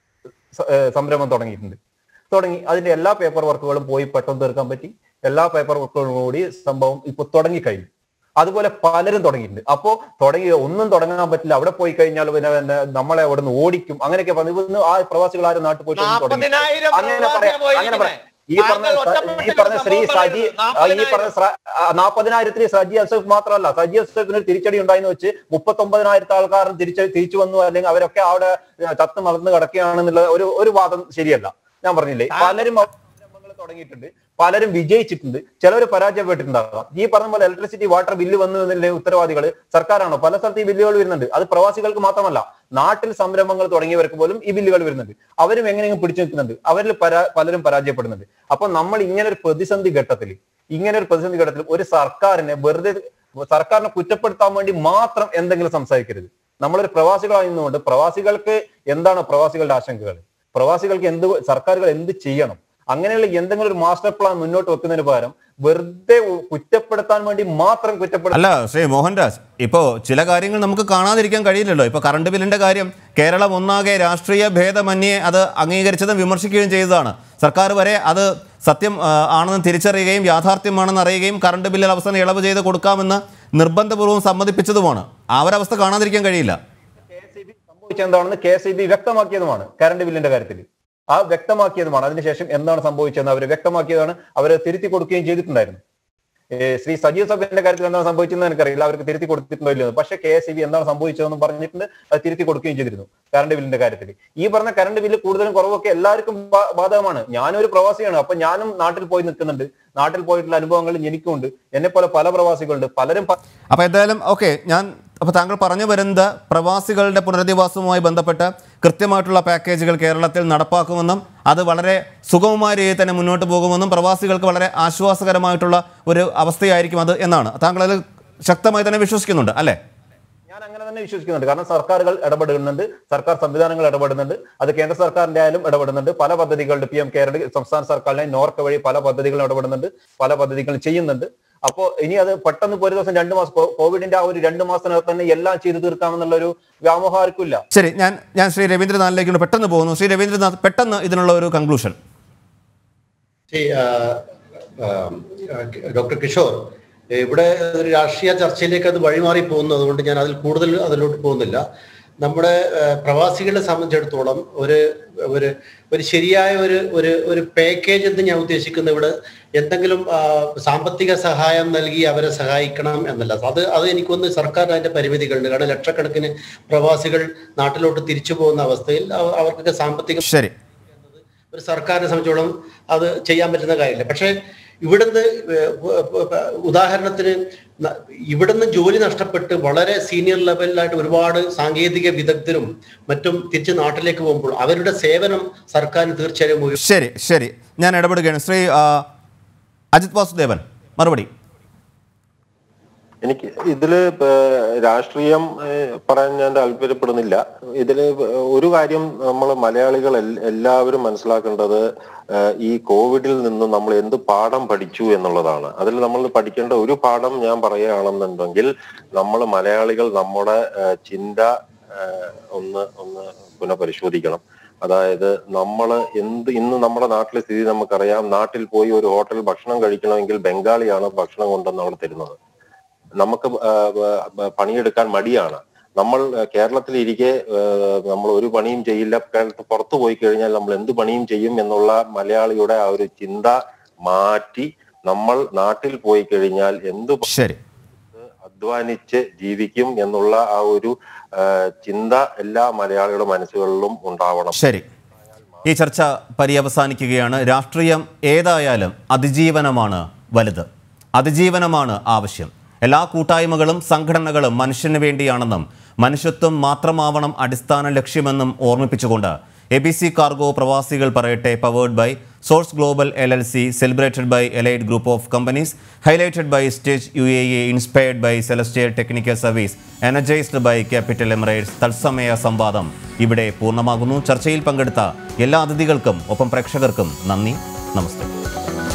സ- ഏഹ് സംരംഭം തുടങ്ങിയിട്ടുണ്ട് തുടങ്ങി അതിന്റെ എല്ലാ പേപ്പർ വർക്കുകളും പോയി പെട്ടെന്ന് തീർക്കാൻ പറ്റി എല്ലാ പേപ്പർ വർക്കുകളും കൂടി സംഭവം ഇപ്പൊ തുടങ്ങിക്കഴിഞ്ഞു അതുപോലെ പലരും തുടങ്ങിയിട്ടുണ്ട് അപ്പോ തുടങ്ങി ഒന്നും തുടങ്ങാൻ പറ്റില്ല അവിടെ പോയി കഴിഞ്ഞാൽ പിന്നെ പിന്നെ നമ്മളെ അവിടെ നിന്ന് ഓടിക്കും അങ്ങനെയൊക്കെ പറഞ്ഞു ഇവിടുന്ന് ആ പ്രവാസികൾ ആരും നാട്ടിൽ പോയിട്ട് ഒന്നും തുടങ്ങി നാൽപ്പതിനായിരം അങ്ങനെ പ്രവാസികൾ പറയാം അങ്ങനെ പറയാം ഈ പറഞ്ഞ താങ്കൾ സ- ഒറ്റപ്പെട്ട ഈ പറഞ്ഞ ശ്രീ സംഭവം സജി പറയുന്നത്. ആ, ഈ പറഞ്ഞ ശ്ര- ആ, നാപ്പതിനായിരത്തിൽ സജി അസഫ് മാത്രമല്ല സജി അസഫിന് ഒരു തിരിച്ചടി ഉണ്ടായെന്ന് വെച്ച് മുപ്പത്തൊമ്പതിനായിരത്തി ആൾക്കാരും തിരിച്ച് തിരിച്ചു വന്നു അല്ലെങ്കിൽ അവരൊക്കെ അവിടെ ചത്ത് മറന്ന് കിടക്കുകയാണെന്നുള്ള ഒരു ഒരു വാദം ശരിയല്ല ഞാൻ പറഞ്ഞില്ലേ പലരും അവിടെ സംരംഭങ്ങൾ തുടങ്ങിയിട്ടുണ്ട് പലരും വിജയിച്ചിട്ടുണ്ട് ചിലർ പരാജയപ്പെട്ടിട്ടുണ്ടാകാം ഈ പറഞ്ഞ പോലെ ഇലക്ട്രിസിറ്റി വാട്ടർ ബില്ല് വന്നു എന്നതിലെ ഉത്തരവാദികൾ സർക്കാരാണോ പല സ്ഥലത്ത് ഈ ബില്ലുകൾ വരുന്നുണ്ട് അത് പ്രവാസികൾക്ക് മാത്രമല്ല നാട്ടിൽ സംരംഭങ്ങൾ തുടങ്ങിയവർക്ക് പോലും ഈ ബില്ലുകൾ വരുന്നുണ്ട് അവരും എങ്ങനെയെങ്കിലും പിടിച്ചു നിൽക്കുന്നുണ്ട് അവരിൽ പരാ പലരും പരാജയപ്പെടുന്നുണ്ട് അപ്പൊ നമ്മൾ ഇങ്ങനെ ഒരു പ്രതിസന്ധി ഘട്ടത്തിൽ ഇങ്ങനെ ഒരു പ്രതിസന്ധി ഘട്ടത്തിൽ ഒരു സർക്കാരിനെ വെറുതെ സർക്കാരിനെ കുറ്റപ്പെടുത്താൻ വേണ്ടി മാത്രം എന്തെങ്കിലും സംസാരിക്കരുത് നമ്മളൊരു പ്രവാസികളായിരുന്നുകൊണ്ട് പ്രവാസികൾക്ക് എന്താണ് പ്രവാസികളുടെ ആശങ്കകൾ പ്രവാസികൾക്ക് എന്ത് സർക്കാരുകൾ എന്ത് ചെയ്യണം അങ്ങനെയുള്ള എന്തെങ്കിലും ഒരു മാസ്റ്റർ പ്ലാൻ മുന്നോട്ട് വെക്കുന്നതിന് പകരം വെറുതെ കുറ്റപ്പെടുത്താൻ വേണ്ടി മാത്രം കുറ്റപ്പെടുത്താൻ അല്ല ശ്രീ മോഹൻരാജ് ഇപ്പോൾ ചില കാര്യങ്ങൾ നമുക്ക് കാണാതിരിക്കാൻ കഴിയില്ലല്ലോ ഇപ്പോൾ കറണ്ട് ബില്ലിന്റെ കാര്യം കേരളം ഒന്നാകെ രാഷ്ട്രീയ ഭേദമന്യേ അത് അംഗീകരിച്ചതും വിമർശിക്കുകയും ചെയ്തതാണ് സർക്കാർ വരെ അത് സത്യം ആ, ആണെന്ന് തിരിച്ചറിയുകയും യാഥാർത്ഥ്യമാണെന്ന് അറിയുകയും കറണ്ട് ബില്ലിൽ അവസാനം ഇളവ് ചെയ്ത് കൊടുക്കാമെന്ന് നിർബന്ധപൂർവ്വം സമ്മതിപ്പിച്ചതുമാണ് ആ ഒരവസ്ഥ കാണാതിരിക്കാൻ കഴിയില്ല കെ എസ് ഇ ബി സംഭവിച്ചത് എന്താണെന്ന് കെ എസ് ഇ ബി വ്യക്തമാക്കിയതുമാണ് കറണ്ട് ബില്ലിന്റെ കാര്യത്തിൽ ആ വ്യക്തമാക്കിയതുമാണ് അതിനുശേഷം എന്താണ് സംഭവിച്ചതെന്ന് അവർ വ്യക്തമാക്കിയതാണ് അവർ തിരുത്തി കൊടുക്കുകയും ചെയ്തിട്ടുണ്ടായിരുന്നു ഏ, ശ്രീ സജീവ് സഭയുടെ കാര്യത്തിൽ എന്താണ് സംഭവിച്ചതെന്ന് എനിക്കറിയില്ല അവർക്ക് തിരുത്തി കൊടുത്തിട്ടുണ്ടോ ഇല്ലെന്ന് പക്ഷേ കെ എസ് ഇ ബി എന്താണ് സംഭവിച്ചതെന്ന് പറഞ്ഞിട്ടുണ്ട് അത് തിരുത്തി കൊടുക്കുകയും ചെയ്തിരുന്നു കറണ്ട് ബില്ലിന്റെ കാര്യത്തിൽ ഈ പറഞ്ഞ കറണ്ട് ബില്ല് കൂടുതലും കുറവൊക്കെ എല്ലാവർക്കും ബാ- ബാധകമാണ് ഞാനൊരു പ്രവാസിയാണ് അപ്പൊ ഞാനും നാട്ടിൽ പോയി നിൽക്കുന്നുണ്ട് നാട്ടിൽ പോയിട്ടുള്ള അനുഭവങ്ങൾ എനിക്കുണ്ട് എന്നെ പോലെ പല പ്രവാസികളുണ്ട് പലരും പ- അപ്പോൾ എന്തായാലും ഓക്കെ ഞാൻ അപ്പോൾ താങ്കൾ പറഞ്ഞു വരുന്നത് പ്രവാസികളുടെ പുനരധിവാസവുമായി ബന്ധപ്പെട്ട് കൃത്യമായിട്ടുള്ള പാക്കേജുകൾ കേരളത്തിൽ നടപ്പാക്കുമെന്നും അത് വളരെ സുഗമമായ രീതിയിൽ തന്നെ മുന്നോട്ട് പോകുമെന്നും പ്രവാസികൾക്ക് വളരെ ആശ്വാസകരമായിട്ടുള്ള ഒരു അവസ്ഥയായിരിക്കും അത് എന്നാണ് താങ്കൾ അത് ശക്തമായി തന്നെ വിശ്വസിക്കുന്നുണ്ട് അല്ലേ ഞാൻ അങ്ങനെ തന്നെ വിശ്വസിക്കുന്നുണ്ട് കാരണം സർക്കാരുകൾ ഇടപെടുന്നുണ്ട് സർക്കാർ സംവിധാനങ്ങൾ ഇടപെടുന്നുണ്ട് അത് കേന്ദ്ര സർക്കാരിന്റെ ആയാലും ഇടപെടുന്നുണ്ട് പല പദ്ധതികളുടെ പി എം കെയറുടെ സംസ്ഥാന സർക്കാരിനെ നോർക്ക വഴി പല പദ്ധതികളും ഇടപെടുന്നുണ്ട് പല പദ്ധതികളും ചെയ്യുന്നുണ്ട് അപ്പോ ഇനി അത് പെട്ടെന്ന് ഇപ്പൊ ഒരു ദിവസം രണ്ട് മാസം കോ- കോവിഡിന്റെ ആ ഒരു രണ്ട് മാസത്തിനകത്ത് തന്നെ എല്ലാം ചെയ്തു തീർക്കാമെന്നുള്ള ഒരു വ്യാമോഹം ആർക്കും ഇല്ല ശരി ഞാൻ ഞാൻ ശ്രീ രവീന്ദ്രനാഥിലേക്ക് ഒന്ന് പെട്ടെന്ന് പോകുന്നു ശ്രീ രവീന്ദ്രനാഥ് പെട്ടെന്ന് ഇതിനുള്ള ഒരു കൺക്ലൂഷൻ See, ആ, ആ, ഡോക്ടർ കിഷോർ ഇവിടെ ഒരു രാഷ്ട്രീയ ചർച്ചയിലേക്ക് അത് വഴിമാറി പോകുന്നു അതുകൊണ്ട് ഞാൻ അതിൽ കൂടുതൽ അതിലോട്ട് പോകുന്നില്ല നമ്മുടെ ആ, പ്രവാസികളെ സംബന്ധിച്ചിടത്തോളം ഒരു ഒരു ഒരു ശരിയായ ഒരു ഒരു ഒരു പാക്കേജ് എന്ന് ഞാൻ ഉദ്ദേശിക്കുന്നത് ഇവിടെ എന്തെങ്കിലും ആ, സാമ്പത്തിക സഹായം നൽകി അവരെ സഹായിക്കണം എന്നല്ല അത് അത് എനിക്കൊന്ന് സർക്കാരിന് അതിന്റെ പരിമിതികളുണ്ട് കാരണം ലക്ഷക്കണക്കിന് പ്രവാസികൾ നാട്ടിലോട്ട് തിരിച്ചു പോകുന്ന അവസ്ഥയിൽ അവ- അവർക്കൊക്കെ സാമ്പത്തിക ശരി ഒരു സർക്കാരിനെ സംബന്ധിച്ചോളം അത് ചെയ്യാൻ പറ്റുന്ന കാര്യമില്ല പക്ഷേ ഇവിടുന്ന് ഏഹ് ഉ- ഉ- ഉദാഹരണത്തിന് ന- ഇവിടുന്ന് ജോലി നഷ്ടപ്പെട്ട് വളരെ സീനിയർ ലെവലിലായിട്ട് ഒരുപാട് സാങ്കേതിക വിദഗ്ധരും മറ്റും തിരിച്ച് നാട്ടിലേക്ക് പോകുമ്പോൾ അവരുടെ സേവനം സർക്കാരിന് തീർച്ചയായും ഉപയോഗ- ശരി ശരി ഞാൻ ഇടപെടുകയാണ് ശ്രീ ആ, അജിത് വാസുദേവൻ മറുപടി എനിക്ക് ഇതില് ഇപ്പൊ രാഷ്ട്രീയം ഏഹ്, പറയാൻ ഞാൻ താല്പര്യപ്പെടുന്നില്ല ഇതില് ഒരു കാര്യം നമ്മൾ മലയാളികൾ എൽ- എല്ലാവരും മനസ്സിലാക്കേണ്ടത് ഏഹ്, ഈ കോവിഡിൽ നിന്ന് നമ്മൾ എന്ത് പാഠം പഠിച്ചു എന്നുള്ളതാണ് അതിൽ നമ്മൾ പഠിക്കേണ്ട ഒരു പാഠം ഞാൻ പറയുകയാണെന്നുണ്ടെങ്കിൽ നമ്മൾ മലയാളികൾ നമ്മുടെ ഏഹ്, ചിന്ത ഏഹ്, ഒന്ന് ഒന്ന് പുനഃപരിശോധിക്കണം അതായത് നമ്മൾ എന്ത് ഇന്ന് നമ്മുടെ നാട്ടിലെ സ്ഥിതി നമുക്കറിയാം നാട്ടിൽ പോയി ഒരു ഹോട്ടൽ ഭക്ഷണം കഴിക്കണമെങ്കിൽ ബംഗാളിയാണ് ഭക്ഷണം കൊണ്ടുവന്ന് അവിടെ തരുന്നത് നമുക്ക് ആ, ആ, പണിയെടുക്കാൻ മടിയാണ് നമ്മൾ ആ, കേരളത്തിൽ ഇരിക്കെ ആ, നമ്മൾ ഒരു പണിയും ചെയ്യില്ല കേരളത്തിൽ പുറത്തു പോയി കഴിഞ്ഞാൽ നമ്മൾ എന്ത് പണിയും ചെയ്യും എന്നുള്ള മലയാളിയുടെ ആ ഒരു ചിന്ത മാറ്റി നമ്മൾ നാട്ടിൽ പോയി കഴിഞ്ഞാൽ എന്ത് ശരി അധ്വാനിച്ച് ജീവിക്കും എന്നുള്ള ആ ഒരു ആ, ചിന്ത എല്ലാ മലയാളികളുടെ മനസ്സുകളിലും ഉണ്ടാവണം ശരി ഈ ചർച്ച പര്യവസാനിക്കുകയാണ് രാഷ്ട്രീയം ഏതായാലും അതിജീവനമാണ് വലുത് അതിജീവനമാണ് ആവശ്യം എല്ലാ കൂട്ടായ്മകളും സംഘടനകളും മനുഷ്യന് വേണ്ടിയാണെന്നും മനുഷ്യത്വം മാത്രമാവണം അടിസ്ഥാന ലക്ഷ്യമെന്നും ഓർമ്മിപ്പിച്ചുകൊണ്ട് എ ബി സി കാർഗോ പ്രവാസികൾ പറയട്ടെ powered by source global L L C celebrated by elite group of companies highlighted by stage U A E inspired by celestial technical service energised by capital Emirates തത്സമയ സംവാദം ഇവിടെ പൂർണ്ണമാകുന്നു ചർച്ചയിൽ പങ്കെടുത്ത എല്ലാ അതിഥികൾക്കും ഒപ്പം പ്രേക്ഷകർക്കും നന്ദി നമസ്തേ